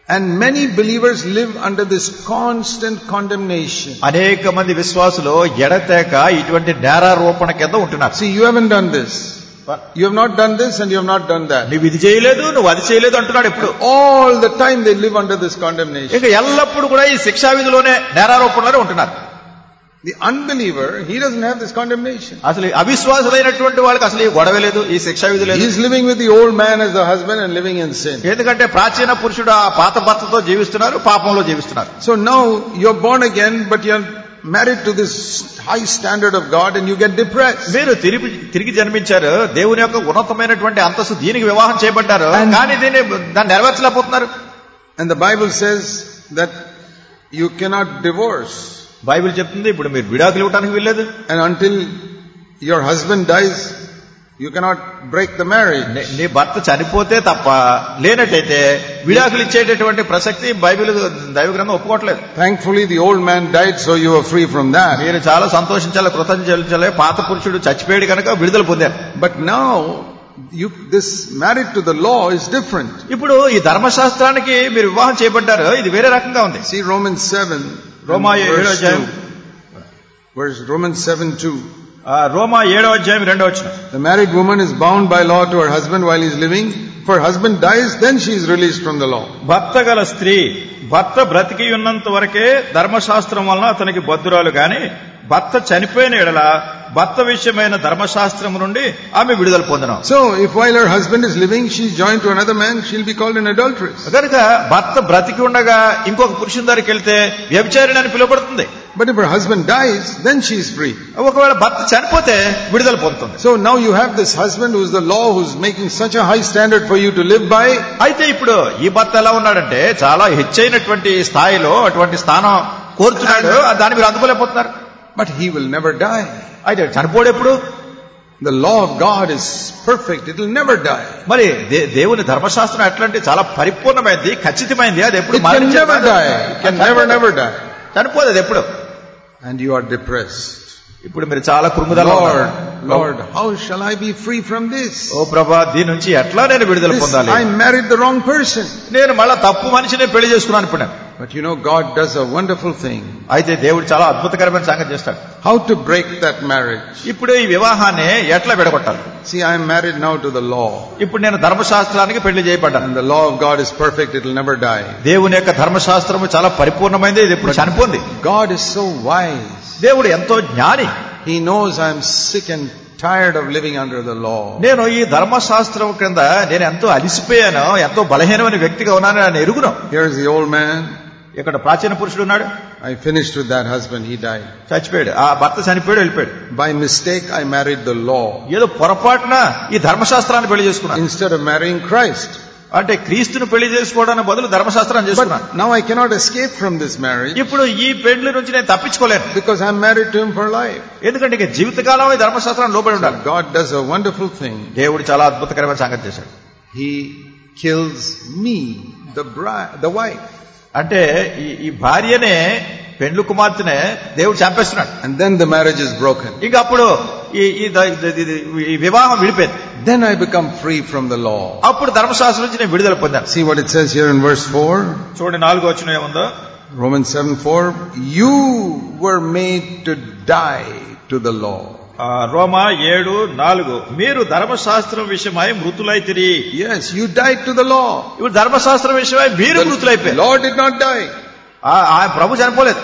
And many believers live under this constant condemnation. అనేక మంది విశ్వాసులు ఎడతెక ఇటువంటి నేరారోపణ కింద ఉంటున్నారు See, you haven't done this. You have not done this and you have not done that. నువ్వు ఇది చేయలేదు నువ్వు అది చేయలేదు అంటున్నాడు ఇప్పుడు All the time they live under this condemnation. ఇక ఎల్లప్పుడు కూడా ఈ శిక్షా విధిలోనే నేరారోపణలోనే ఉంటున్నారు The unbeliever, he doesn't have this condemnation. అసలు ఈ అవిశ్వాసులైనటువంటి వాళ్ళకి అసలు ఈ గొడవ లేదు ఈ శిక్షా విధి లేదు He's living with the old man as the husband and living in sin. ఎందుకంటే ప్రాచీన పురుషుడు ఆ పాత భర్తతో జీవిస్తున్నారు పాపంలో జీవిస్తున్నారు So now you're born again, but you're married to this high standard of God and you get depressed. మీరు తిరిగి తిరిగి జన్మించారు దేవుని యొక్క ఉన్నతమైనటువంటి అంతస్తు దీనికి వివాహం చేయబడ్డారు And- కానీ దీన్ని దాన్ని నెరవేర్చలేకపోతున్నారు And the Bible says that you cannot divorce. Bible చెప్తుంది ఇప్పుడు మీరు విడాకులు ఇవ్వడానికి వీల్లేదు And until your husband dies, you cannot break the marriage. నీ- నీ భర్త చనిపోతే తప్ప లేనట్టయితే విడాకులు ఇచ్చేటటువంటి ప్రసక్తి బైబిల్ దైవ గ్రంథం ఒప్పుకోవట్లేదు Thankfully, the old man died, so you were free from that. మీరు చాలా సంతోషించాలి కృతజ్ఞతలే పాత పురుషుడు చచ్చిపోయాడు కనుక విడుదల పొందారు But now, you, this married to the law is different. ఇప్పుడు ఈ ధర్మశాస్త్రానికి మీరు వివాహం చేయబడ్డారు ఇది వేరే రకంగా ఉంది See Romans 7. రోమా and ఏడో verse అధ్యాయం 2. Verse Romans 7 2. ఆ, రోమా ఏడో అధ్యాయం రెండో వచ్చిన The married woman is bound by law to her husband while he is living. If her husband dies, then she is released from the law. భర్త గల స్త్రీ భర్త బ్రతికి ఉన్నంత వరకే ధర్మశాస్త్రం వలన అతనికి బద్దురాలు గాని భర్త చనిపోయిన ఎడల భర్త విషయమైన ధర్మశాస్త్రం నుండి ఆమె విడుదల పొందడం So, if while her husband is living, she is joined to another man, she'll be called an adulteress. కనుక భర్త బ్రతికి ఉండగా ఇంకొక పురుషుని దగ్గరికి వెళ్తే వ్యభిచారిణి అని పిలువబడుతుంది But if her husband dies, then she is free. ఒకవేళ భర్త చనిపోతే విడుదల పొందుతుంది So now you have this husband who's the law who's making such a high standard for you to live by. అయితే ఇప్పుడు ఈ భర్త ఎలా ఉన్నాడంటే చాలా హెచ్చైనటువంటి స్థాయిలో అటువంటి స్థానం కోరుతున్నాడు దాన్ని మీరు అందుకోలేకపోతున్నారు But he will never die. అయితే చనిపోడు ఎప్పుడు The law of God is perfect. It will never die. మరి దే- దేవుని ధర్మశాస్త్రం ఎట్లంటే చాలా పరిపూర్ణమైంది ఖచ్చితమైంది అది ఎప్పుడు It can మరణించేది never కాదు. die. It can never, never die. చనిపోదు అది ఎప్పుడు And you are depressed. ఇప్పుడు మీరు చాలా కృంగుదల Lord, Lord, how shall I be free from this? ఓ ప్రభా దీని నుంచి ఎట్లా నేను విడుదల This, పొందాలి I married the wrong person. నేను మళ్ళా తప్పు మనిషిని పెళ్లి చేసుకున్నాను ఇప్పుడు నేను. But you know, God does a wonderful thing. అయితే దేవుడు చాలా అద్భుతకరమైన సంగతి చేస్తాడు How to break that marriage. ఇప్పుడు ఈ వివాహాన్ని ఎట్లా విడగొట్టాలి See, I am married now to the law. ఇప్పుడు నేను ధర్మశాస్త్రానికి పెళ్లి చేయబడ్డాను And the law of God is perfect. It will never die. దేవుని యొక్క ధర్మశాస్త్రము చాలా పరిపూర్ణమైంది ఇది ఇప్పుడు చనిపోంది God is so wise. దేవుడు ఎంతో జ్ఞాని He knows I am sick and tired of living under the law. నేను ఈ ధర్మశాస్త్రం కింద నేను ఎంతో అలిసిపోయాను ఎంతో బలహీనమైన వ్యక్తిగా ఉన్నాను నేను ఎరుగును Here is the old man. ఇక్కడ ప్రాచీన పురుషుడు ఉన్నాడు I finished with that husband. He died. చచ్చిపోయాడు ఆ భర్త చనిపోయాడు వెళ్ళిపోయాడు By mistake, I married the law ఏదో పొరపాటున ఈ ధర్మశాస్త్రాన్ని పెళ్లి చేసుకున్నాను instead of marrying Christ. అంటే క్రీస్తును పెళ్లి చేసుకోవడానికి బదులు ధర్మశాస్త్రాన్ని చేసుకున్నాను But now I cannot escape from this marriage ఇప్పుడు ఈ పెళ్లి నుంచి నేను తప్పించుకోలేను because I'm married to him for life. ఎందుకంటే ఇక జీవితకాలం ఈ ధర్మశాస్త్రాన్ని లోబడి ఉండాలి God does a wonderful thing. దేవుడు చాలా అద్భుతకరమైన సంగతి చేశాడు He kills me, the bride, the wife. అంటే ఈ ఈ భార్యనే పెండ్లు కుమార్తెనే దేవుడు చంపేస్తున్నాడు And then the marriage is broken. ఇంకా అప్పుడు ఈ ఈ ద- ఇది- ఇది- ఈ వివాహం విడిపోయింది Then I become free from the law. అప్పుడు ధర్మశాస్త్రం నుంచి నేను విడుదల పొందాను See what it says here in verse 4? చూడండి నాలుగో వచ్చిన ఏముందో Romans 7 4. You were made to die to the law. ఆ, రోమా ఏడు నాలుగు మీరు ధర్మశాస్త్రం విషయమై మృతులై తిరిగి Yes, you died to the law. ఇప్పుడు ధర్మశాస్త్రం విషయమై మీరు The మృతులైపోయారు law did not die. ఆ- ఆ ప్రభు చనిపోలేదు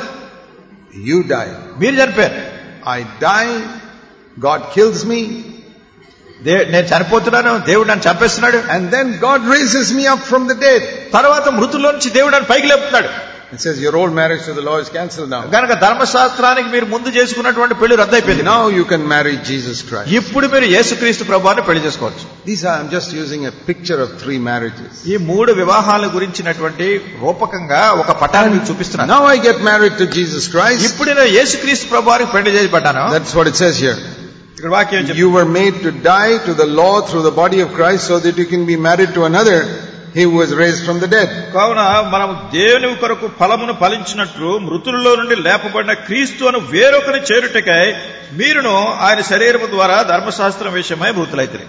You died. మీరు చనిపోయారు I die. God kills me. దే- నేను చనిపోతున్నాను దేవుడు నన్ను చంపేస్తున్నాడు And then God raises me up from the dead. తర్వాత మృతుల్లో నుంచి దేవుడు నన్ను పైకి లేపుతున్నాడు It says your old marriage to the law is cancelled now. కనుక ధర్మశాస్త్రానికి మీరు ముందు చేసుకున్నటువంటి పెళ్లి రద్దయిపోయింది Now you can marry Jesus Christ. ఇప్పుడు మీరు యేసుక్రీస్తు ప్రభువాన్ని పెళ్లి చేసుకోవచ్చు These are, I'm just using a picture of three marriages. ఈ మూడు వివాహాల గురించినటువంటి రూపకంగా ఒక పటాన్ని మీకు చూపిస్తున్నాను Now I get married to Jesus Christ. ఇప్పుడు నేను యేసుక్రీస్తు ప్రభువానికి పెళ్లి చేయబడ్డాను That's what it says here. ఇక్కడ వాక్యం చెప్తుంది. You were made to die to the law through the body of Christ so that you can be married to another, he who was raised from the dead. కావున మనం దేవుని కొరకు ఫలమును ఫలించినట్లు మృతుల్లో నుండి లేపబడిన క్రీస్తు అను వేరొకరి చేరుటకై మీరును ఆయన శరీరము ద్వారా ధర్మశాస్త్రం విషయమై మృతులైతే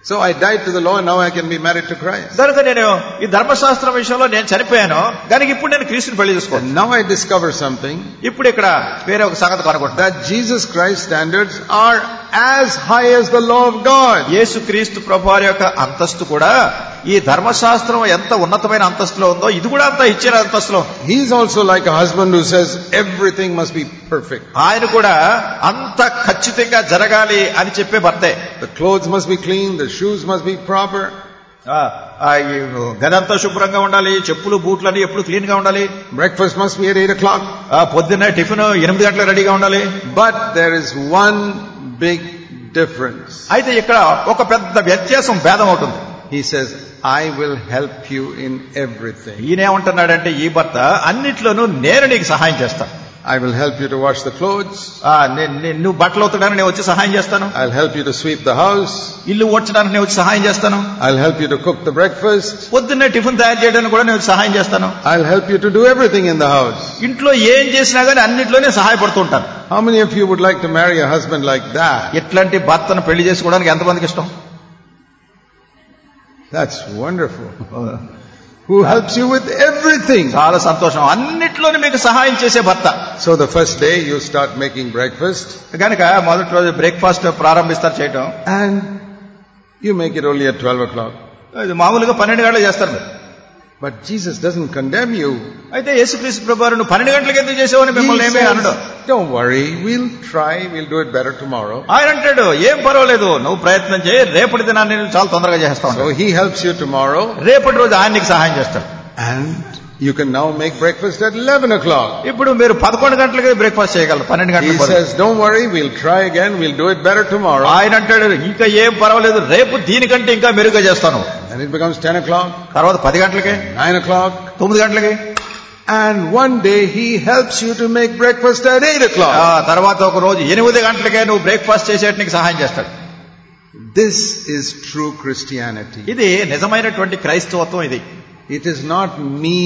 So I died to the law and now I can be married to Christ. కనుక నేను ఈ ధర్మశాస్త్రం విషయంలో నేను చనిపోయాను కనుక ఇప్పుడు నేను క్రీస్తుని పెళ్లి చేసుకోను And now I discover something ఇప్పుడు ఇక్కడ వేరే ఒక సంగతి కనుకుంటా that Jesus Christ standards are as high as the law of God. యేసు క్రీస్తు ప్రభువారి యొక్క అంతస్తు కూడా ఈ ధర్మశాస్త్రం ఎంత ఉన్నతమైన అంతస్తులో ఉందో ఇది కూడా అంత ఇచ్చిన అంతస్తులో ఉంది. He is also like a husband who says everything must be perfect. ఆయన కూడా అంత ఖచ్చితంగా జరగాలి అని చెప్పే భర్తే The clothes must be clean, the shoes must be proper. ఆ, ఆ, ఈ గదంతా శుభ్రంగా ఉండాలి చెప్పులు బూట్లు అన్ని ఎప్పుడు క్లీన్ గా ఉండాలి Breakfast must be at 8 o'clock. ఆ, పొద్దున్నే టిఫిన్ ఎనిమిది గంటలకు రెడీగా ఉండాలి But there is one big difference. అయితే ఇక్కడ ఒక పెద్ద వ్యత్యాసం భేదం అవుతుంది He says, I will help you in everything. ఈయన ఏమంటున్నాడంటే ఈ భర్త అన్నిట్లోనూ నేను నీకు సహాయం చేస్తాను I will help you to wash the clothes. ఆ, నే- నే- నువ్వు బట్టలు ఉతకడానికి నేను వచ్చి సహాయం చేస్తాను I'll help you to sweep the house. ఇల్లు ఓడ్చడానికి నేను వచ్చి సహాయం చేస్తాను I'll help you to cook the breakfast. పొద్దున్నే టిఫిన్ తయారు చేయడానికి కూడా నేను వచ్చి సహాయం చేస్తాను I'll help you to do everything in the house. ఇంట్లో ఏం చేసినా గానీ అన్నిట్లోనే సహాయపడుతూ ఉంటాను How many of you would like to marry a husband like that? ఇట్లాంటి భర్తను పెళ్లి చేసుకోవడానికి ఎంతమందికి ఇష్టం That's wonderful. Who helps you with everything. చాలా సంతోషం అన్నిట్లోనే మీకు సహాయం చేసే భర్త So the first day you start making breakfast కనుక మొదటి రోజు బ్రేక్ఫాస్ట్ ప్రారంభిస్తారు చేయటం and you make it only at 12 o'clock. ఇది మామూలుగా పన్నెండు గంటలు చేస్తారు మీరు But Jesus doesn't condemn you. అయితే యేసుక్రీస్తు ప్రభు నువ్వు పన్నెండు గంటలకు ఎందుకు చేసావని He మిమ్మల్ని ఏమీ అనడు says, don't worry, we'll try, we'll do it better tomorrow. ఆయన అంటాడు ఏం పర్వాలేదు నువ్వు ప్రయత్నం చేయి రేపటి దినాన్ని నేను చాలా తొందరగా చేస్తాను So he helps you tomorrow రేపటి రోజు ఆయన నీకు సహాయం చేస్తాడు and you can now make breakfast at 11 o'clock. ఇప్పుడు మీరు పదకొండు గంటలకి బ్రేక్ఫాస్ట్ చేయగలరు పన్నెండు He గంటలకు బదులు. says, don't worry, we'll try again, we'll do it better tomorrow. ఆయన అంటాడు ఇంకా ఏం పర్వాలేదు రేపు దీనికంటే ఇంకా మెరుగ్గా చేస్తాను And it becomes 10 o'clock, తర్వాత పది గంటలకి 9 o'clock, తొమ్మిది గంటలకి and one day he helps you to make breakfast at 8 ఆ o'clock. తర్వాత ఒక రోజు ఎనిమిది గంటలకే నువ్వు బ్రేక్ఫాస్ట్ చేసేట నీకు సహాయం చేస్తాడు This is true Christianity. ఇది నిజమైనటువంటి క్రైస్తవత్వం ఇది It is not me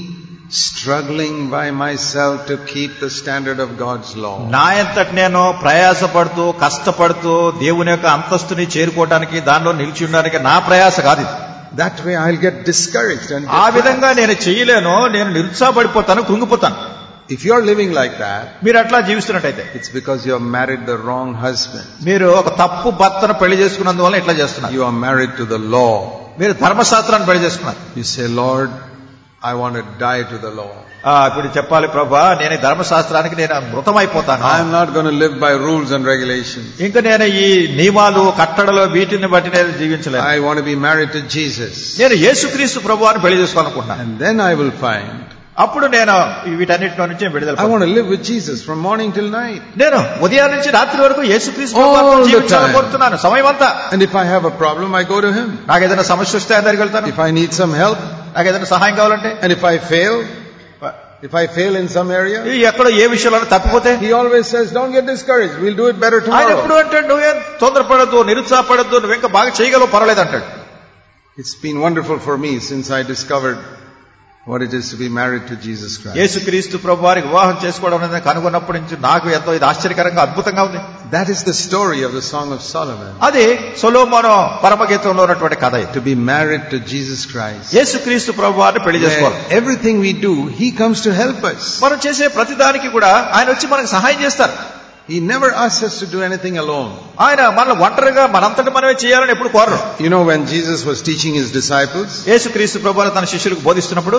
struggling by myself to keep the standard of God's law. నా ఎంతటి నేను ప్రయాసపడుతూ కష్టపడుతూ దేవుని యొక్క అంతస్తుని చేరుకోవడానికి దానిలో నిలిచి ఉండడానికి నా ప్రయాస కాదు ఇది That way I'll get discouraged and ఆ depressed. విధంగా నేను చేయలేను నేను నిరుత్సాహపడిపోతాను కృంగిపోతాను If you're living like that, మీరు అట్లా జీవిస్తున్నట్టయితే it's because you have married the wrong husband. మీరు ఒక తప్పు భర్తను పెళ్లి చేసుకున్నందువల్ల ఇట్లా చేస్తున్నారు You are married to the law. మీరు ధర్మశాస్త్రాన్ని పెళ్లి చేసుకున్నారు You say, Lord, I want to die to the law. ఆ, ఇప్పుడు చెప్పాలి ప్రభా నేను ఈ ధర్మశాస్త్రానికి నేను మృతమైపోతాను I'm not going to live by rules and regulations. ఇంకా నేను ఈ నియమాలు కట్టడలు వీటిని బట్టి నేను జీవించలేను I want to be married to Jesus. నేను యేసుక్రీస్తు ప్రభు అని పెళ్లి చేసుకోవాలనుకుంటున్నాను And then I will find అప్పుడు నేను వీటన్నిటిలో నుంచి విడుదల I పొందుతాను. want to live with Jesus from morning till night. నేను ఉదయం నుంచి రాత్రి వరకు యేసుక్రీస్తు All ప్రభువుతో the జీవించాలని time. కోరుతున్నాను సమయం అంతా And if I have a problem, I go to Him. నాకు ఏదైనా సమస్య వస్తే ఆయన దగ్గరికి వెళ్తాను If I need some help, నాకు ఏదైనా సహాయం కావాలంటే and if I fail, if I fail in some area, ఈ ఎక్కడో ఏ విషయంలో తప్పిపోతే He always says, don't get discouraged. We'll do it better ఆయన ఎప్పుడు tomorrow. అంటాడు నువ్వేం తొందరపడద్దు నిరుత్సాహపడద్దు నువ్వు ఇంకా బాగా చేయగలవు పర్వాలేదు అంటాడు It's been wonderful for me since I discovered what it is to be married to Jesus Christ. యేసుక్రీస్తు ప్రభు వారికి వివాహం చేసుకోవడం అనేది కనుగొన్నప్పటి నుంచి నాకు ఎంతో ఇది ఆశ్చర్యకరంగా అద్భుతంగా ఉంది That is the story of the Song of Solomon. అది సొలోమోను పరమగీతంలో ఉన్నటువంటి కథ ఇది To be married to Jesus Christ. యేసుక్రీస్తు ప్రభు వారిని పెళ్లి చేసుకోవాలి Where everything we do, He comes to help us. మనం చేసే ప్రతి దానికి కూడా ఆయన వచ్చి మనకు సహాయం చేస్తారు He never asks us to do anything alone. ఆయన మనల్ని ఒంటరిగా మనంతటి మనమే చేయాలని ఎప్పుడు కోరరు You know, when Jesus was teaching His disciples, యేసుక్రీస్తు ప్రభు వారు తన శిష్యులకు బోధిస్తున్నప్పుడు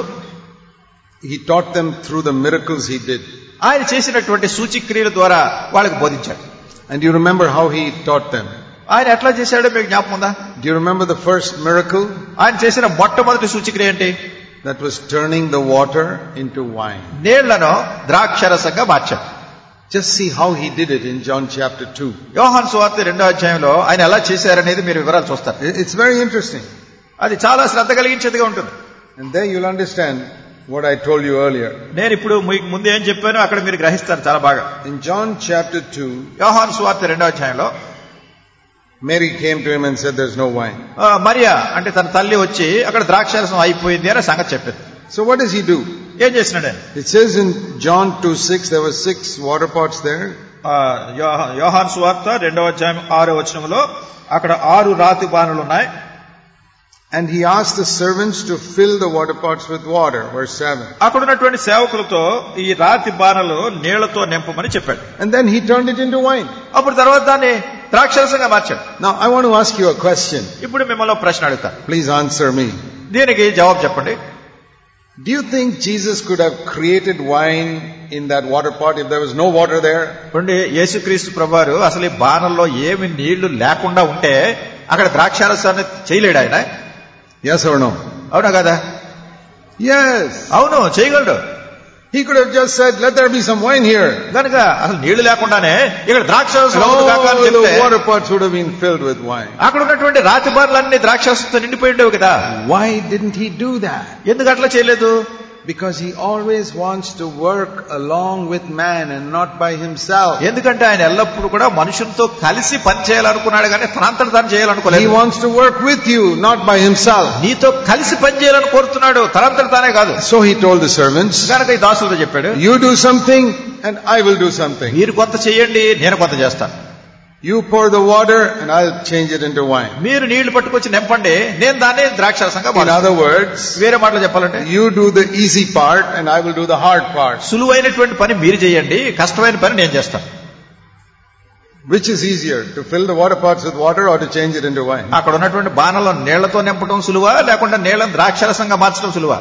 He taught them through the miracles He did. ఆయన చేసినటువంటి సూచిక్రియల ద్వారా వాళ్ళకి బోధించాడు And you remember how He taught them. ఆయన ఎట్లా చేశాడో మీకు జ్ఞాపకం ఉందా Do you remember the first miracle? ఆయన చేసిన మొట్టమొదటి సూచిక్రియ ఏంటి That was turning the water into wine. నీళ్లను ద్రాక్షరసంగా మార్చాడు Just see how He did it in John chapter 2. యోహాన్ సువార్త రెండో అధ్యాయంలో ఆయన ఎలా చేశారనేది మీరు వివరాలు చూస్తారు It- It's very interesting. అది చాలా శ్రద్ధ కలిగించేదిగా ఉంటుంది And there you'll understand what I told you earlier. నేను ఇప్పుడు మీకు ముందు ఏం చెప్పానో అక్కడ మీరు గ్రహిస్తారు చాలా బాగా In John chapter 2, యోహాన్ సువార్త రెండో అధ్యాయంలో Mary came to him and said, There's no wine. ఆ, మరియా అంటే తన తల్లి వచ్చి అక్కడ ద్రాక్షరసం అయిపోయింది అనే సంగతి చెప్పింది So what does he do? ఏం చేసినాడు ఆయన It says in John 2 6, there were six water pots there. ఆ, యోహా- యోహాను సువార్త రెండవ అధ్యాయం ఆరో వచనంలో అక్కడ ఆరు రాతి బాణలు ఉన్నాయి And he asked the servants to fill the water pots with water. Verse 7. అక్కడ ఉన్నటువంటి సేవకులతో ఈ రాతి బాణలు నీళ్లతో నింపమని చెప్పాడు And then he turned it into wine. అప్పుడు తర్వాత దాన్ని ద్రాక్షరసంగా మార్చాడు Now I want to ask you a question. ఇప్పుడు మిమ్మల్ని ఒక ప్రశ్న అడుగుతాను Please answer me. దీనికి జవాబు చెప్పండి Do you think Jesus could have created wine in that water pot if there was no water there? ఇప్పుడు యేసుక్రీస్తు ప్రభువారు అసలు ఈ బాణంలో ఏమి నీళ్లు లేకుండా ఉంటే అక్కడ ద్రాక్షారసాన్ని చేయలేడు ఆయన Yes or no? అవునా కదా Yes. అవును చేయగలడు He could have just said, let there be some wine here. కనుక అసలు నీళ్లు లేకుండానే ఇక్కడ And ద్రాక్షారసం all అవును కాక అని the చెప్తే water pots would have been filled with wine. అక్కడ ఉన్నటువంటి రాతి బార్లన్నీ ద్రాక్షారసంతో నిండిపోయి ఉండేవి కదా Why didn't he do that? ఎందుకు అట్లా చేయలేదు Because he always wants to work along with man and not by himself. ఎందుకంటే ఆయన ఎల్లప్పుడూ కూడా మనుషులతో కలిసి పని చేయాలనుకున్నాడు కానీ తనంతట తాను He చేయాలనుకోలేదు wants to work with you, not by himself. నీతో కలిసి పని చేయాలని కోరుతున్నాడు తనంతట తానే కాదు So he told the servants, కనుక ఈ దాసులతో చెప్పాడు you do something and I will do something. మీరు కొంత చేయండి నేను కొంత చేస్తాను You pour the water and I'll change it into wine. మీరు నీళ్లు పట్టుకొచ్చి నింపండి నేను దాన్ని ద్రాక్షరసంగా In మారుస్తాను. other words, వేరే మాటలు చెప్పాలంటే you do the easy part and I will do the hard part. సులువైనటువంటి పని మీరు చేయండి కష్టమైన పని నేను చేస్తాను Which is easier, to fill the water pots with water or to change it into wine? అక్కడ ఉన్నటువంటి బాణలో నీళ్లతో నింపడం సులువా లేకుండా నీళ్ళని ద్రాక్షరసంగా మార్చడం సులువా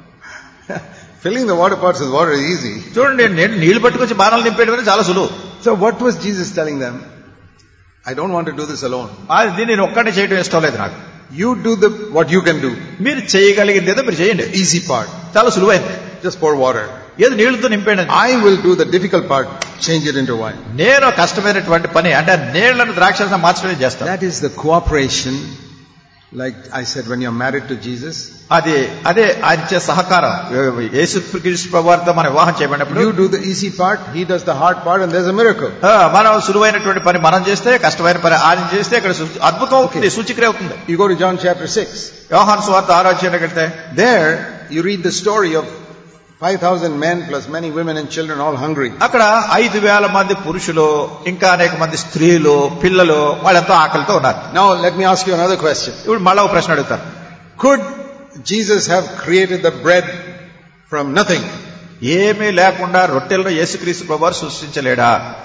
Filling the water pots with water is easy. చూడండి నేను నీళ్లు పట్టుకొచ్చి బాణాలు నింపేయడం అనేది చాలా సులువు So what was Jesus telling them? I don't want to do this alone. అది దీన్ని నేను ఒక్కడే చేయడం ఇష్టం లేదు నాకు You do the what you can do. మీరు చేయగలిగింది ఏదో మీరు చేయండి Easy part. చాలా సులువైంది Just pour water. ఏదో నీళ్లతో నింపేయండి I will do the difficult part, change it into wine. నేను కష్టమైనటువంటి పని అంటే ఆ నీళ్లను ద్రాక్షరసం మార్చడమే చేస్తాను That is the cooperation, like I said, when you're married to Jesus, అది అదే ఆయన ఇచ్చే సహకారం యేసు క్రీస్తు ప్రభువారితో మనం వివాహం చేయబడినప్పుడు you do the easy part, he does the hard part, and there's a miracle. ఆ, మనం సులువైనటువంటి పని మనం చేస్తే కష్టమైన పని ఆయన చేస్తే ఇక్కడ సు- అద్భుతం అవుతుంది సూచిక్రియ అవుతుంది You go to John chapter 6. వ్యవహాన్ స్వార్థ ఆరాధ్యానికి వెళ్తే There, you read the story of 5,000 men plus many women and children all hungry. అక్కడ ఐదు వేల మంది పురుషులు ఇంకా అనేక మంది స్త్రీలు పిల్లలు వాళ్ళంతా ఆకలితో ఉన్నారు Now, let me ask you another question. ఇప్పుడు మళ్ళా ఒక ప్రశ్న అడుగుతారు Could Jesus have created the bread from nothing? ఏమీ లేకుండా రొట్టెలను యేసుక్రీస్తు ప్రభువారు సృష్టించలేడా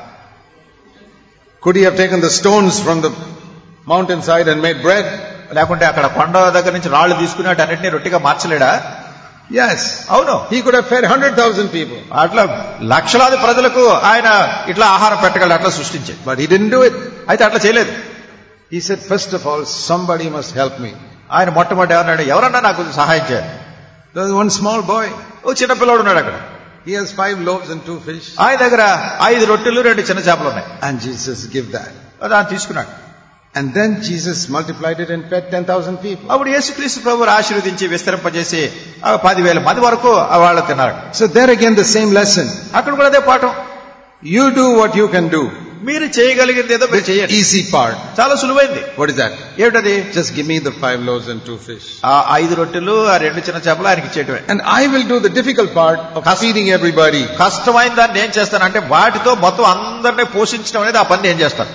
Could he have taken the stones from the mountainside and made bread? లేకుంటే అక్కడ కొండ దగ్గర నుంచి రాళ్లు తీసుకుని వాటన్నిటిని రొట్టెగా మార్చలేడా Yes. అవును He could have fed 100,000 people. అట్లా లక్షలాది ప్రజలకు ఆయన ఇట్లా ఆహారం పెట్టగలడు అట్లా సృష్టించి But he didn't do it. అయితే అట్లా చేయలేదు He said, first of all, somebody must help me. ఆయన మొట్టమొదటి ఏమన్నాడు ఎవరన్నా నాకు సహాయం చేయాలి There was one small boy. ఓ చిన్న పిల్లోడు ఉన్నాడు అక్కడ He has five loaves and two fish. ఆయన దగ్గర ఐదు రొట్టెలు రెండు చిన్న చేపలు ఉన్నాయి And Jesus give that. అది ఆయన తీసుకున్నాడు And then Jesus multiplied it and fed 10,000 people. అప్పుడు యేసుక్రీస్తు ప్రభు ఆశీర్వదించి విస్తరింపజేసి ఆ పదివేల మంది వరకు ఆ వాళ్ళు తిన్నారు So there again the same lesson. అక్కడ కూడా అదే పాఠం You do what you can do. మీరు చేయగలిగింది ఏదో మీరు చేయండి Easy part. చాలా సులువైంది What is that? ఏమిటది Just give me the five loaves and two fish. ఆ ఐదు రొట్టెలు ఆ రెండు చిన్న చేపలు ఆయనకి ఇచ్చేయటమే And I will do the difficult part of feeding everybody. కష్టమైన దాన్ని ఏం చేస్తానంటే వాటితో మొత్తం అందరినీ పోషించడం అనేది ఆ పని నేను చేస్తాను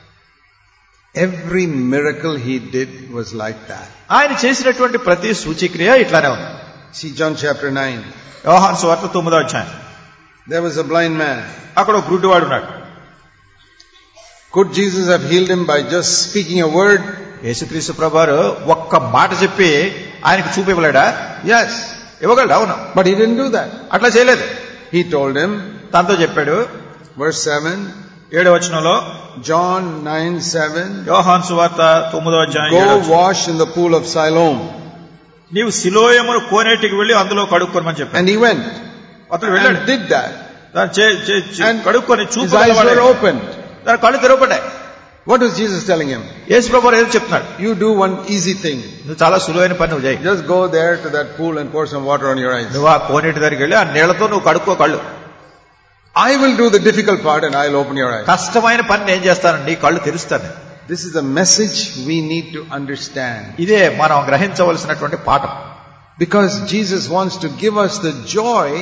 Every miracle he did was like that. ఆయన చేసినటువంటి ప్రతి సూచిక్రియ ఇట్లానే ఉంది See John chapter 9. వ్యవహాన్ సువార్త తొమ్మిదో అధ్యాయం There was a blind man. అక్కడ ఒక గుడ్డివాడు ఉన్నాడు Could Jesus have healed him by just speaking a word? యేసుక్రీస్తు ప్రభువారు ఒక్క మాట చెప్పి ఆయనకు చూపివ్వలేడా Yes. ఇవ్వగలడు అవును But he didn't do that. అట్లా చేయలేదు He told him, తనతో చెప్పాడు verse 7, ఏడో వచనంలో John 9 7, యోహాన్ సువార్త తొమ్మిదో అధ్యాయం ఏడో go వచనం. wash in the pool of Siloam. నీవు సిలోయమును కోనేటికి వెళ్లి అందులో కడుక్కోమని చెప్పాడు And he went అతను వెళ్ళాడు and did that. దాన్ని చే- చే- చే- And కడుక్కొని His చూపు eyes గలవాడే. were opened. దాని కళ్ళు తెరవబడ్డాయి What was Jesus telling him? యేసు ప్రభు ఏదో చెప్తున్నాడు You do one easy thing. నువ్వు చాలా సులువైన పని నువ్వు చేయి Just go there to that pool and pour some water on your eyes. నువ్వు ఆ కోనేటి దగ్గరికి వెళ్ళి ఆ నీళ్లతో నువ్వు కడుక్కో కళ్ళు I will do the difficult part and I'll open your eyes. కష్టమైన పని నేను చేస్తాను నీ కళ్ళు తెరుస్తాను This is the message we need to understand. ఇదే మనం గ్రహించవలసినటువంటి పాఠం Because Jesus wants to give us the joy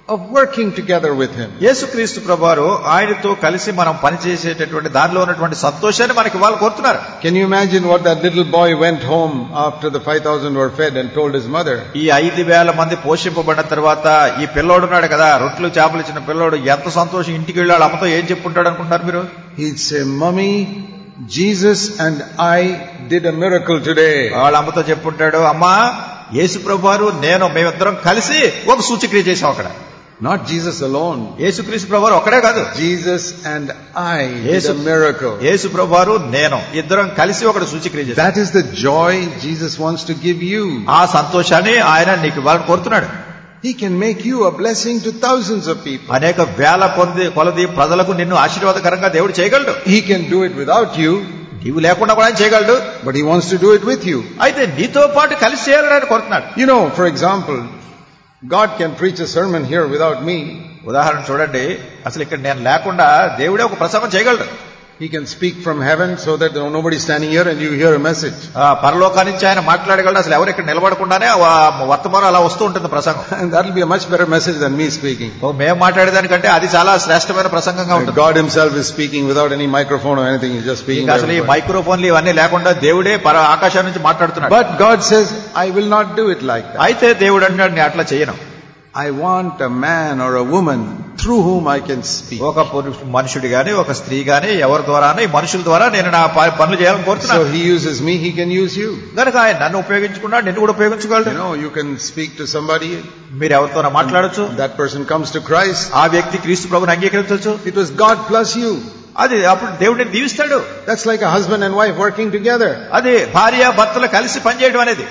of working together with Him. యేసుక్రీస్తు ప్రభువారు ఆయనతో కలిసి మనం పనిచేసేటటువంటి దానిలో ఉన్నటువంటి సంతోషాన్ని మనకి వాళ్ళు కోరుతున్నారు Can you imagine what that little boy went home after the 5,000 were fed and told his mother? ఈ ఐదు వేల మంది పోషింపబడిన తర్వాత ఈ పిల్లోడు ఉన్నాడు కదా రొట్లు చేపలు ఇచ్చిన పిల్లోడు ఎంత సంతోషం ఇంటికి వెళ్ళాడు అమ్మతో ఏం చెప్పుంటాడు అనుకుంటారు మీరు He'd say, Mummy, Jesus and I did a miracle today. వాళ్ళ అమ్మతో చెప్పుంటాడు అమ్మా యేసు ప్రభువారు నేను మేమిద్దరం కలిసి ఒక సూచక్రియ చేసాం అక్కడ Not Jesus alone. యేసుక్రీస్తు ప్రభువారు ఒక్కడే కాదు Jesus and I did Yesu- a miracle. యేసు ప్రభువారు నేను ఇద్దరం కలిసి ఒకటి సూచక్రియ చేశాం That is the joy Jesus wants to give you. ఆ సంతోషాన్ని ఆయన నీకు ఇవ్వాలని కోరుతున్నాడు He can make you a blessing to thousands of people. అనేక వేల పొంది కొలది ప్రజలకు నిన్ను ఆశీర్వాదకరంగా దేవుడు చేయగలడు He can do it without you, నీవు లేకుండా కూడా ఆయన చేయగలడు but He wants to do it with you. అయితే నీతో పాటు కలిసి చేయాలని ఆయన కోరుతున్నాడు You know, for example, God can preach a sermon here without me. ఉదాహరణ చూడండి అసలు ఇక్కడ నేను లేకుండా దేవుడే ఒక ప్రసంగం చేయగలడు He can speak from heaven so that nobody's standing here and you hear a message. ఆ పరలోకా నుంచి ఆయన మాట్లాడగలడు అసలు ఎవరు ఇక్కడ నిలబడకుండానే ఆ వర్తమానం అలా వస్తూ ఉంటుంది ప్రసంగం And that'll be a much better message than me speaking. ఓ మేము మాట్లాడేదానికంటే అది చాలా శ్రేష్టమైన ప్రసంగంగా ఉంటుంది God Himself is speaking without any microphone or anything. He's just speaking. ఇంకా to అసలు ఈ everybody. మైక్రోఫోన్లు ఇవన్నీ లేకుండా దేవుడే పర ఆకాశం నుంచి మాట్లాడుతున్నాడు But God says, I will not do it like that. అయితే దేవుడు అంటున్నాడు నేను అట్లా చేయను I want a man or a woman through whom I can speak. ఒక పురుష- మనుషుడు గాని ఒక స్త్రీ గాని ఎవరి ద్వారా ఈ మనుషుల ద్వారా నేను నా ప- పనులు చేయాలని So కోరుతున్నాను He uses me, He can use you. కనుక ఆయన నన్ను ఉపయోగించుకున్నాడు నిన్ను కూడా You ఉపయోగించుకోగలడు know, you can speak to somebody, మీరు ఎవరితో మాట్లాడొచ్చు that person comes to Christ. ఆ వ్యక్తి క్రీస్తు ప్రభుని అంగీకరించవచ్చు It was God plus you. అది అప్పుడు దేవుడిని దీవిస్తాడు That's like a husband and wife working together. అది భార్య భర్తలు కలిసి పనిచేయడం అనేది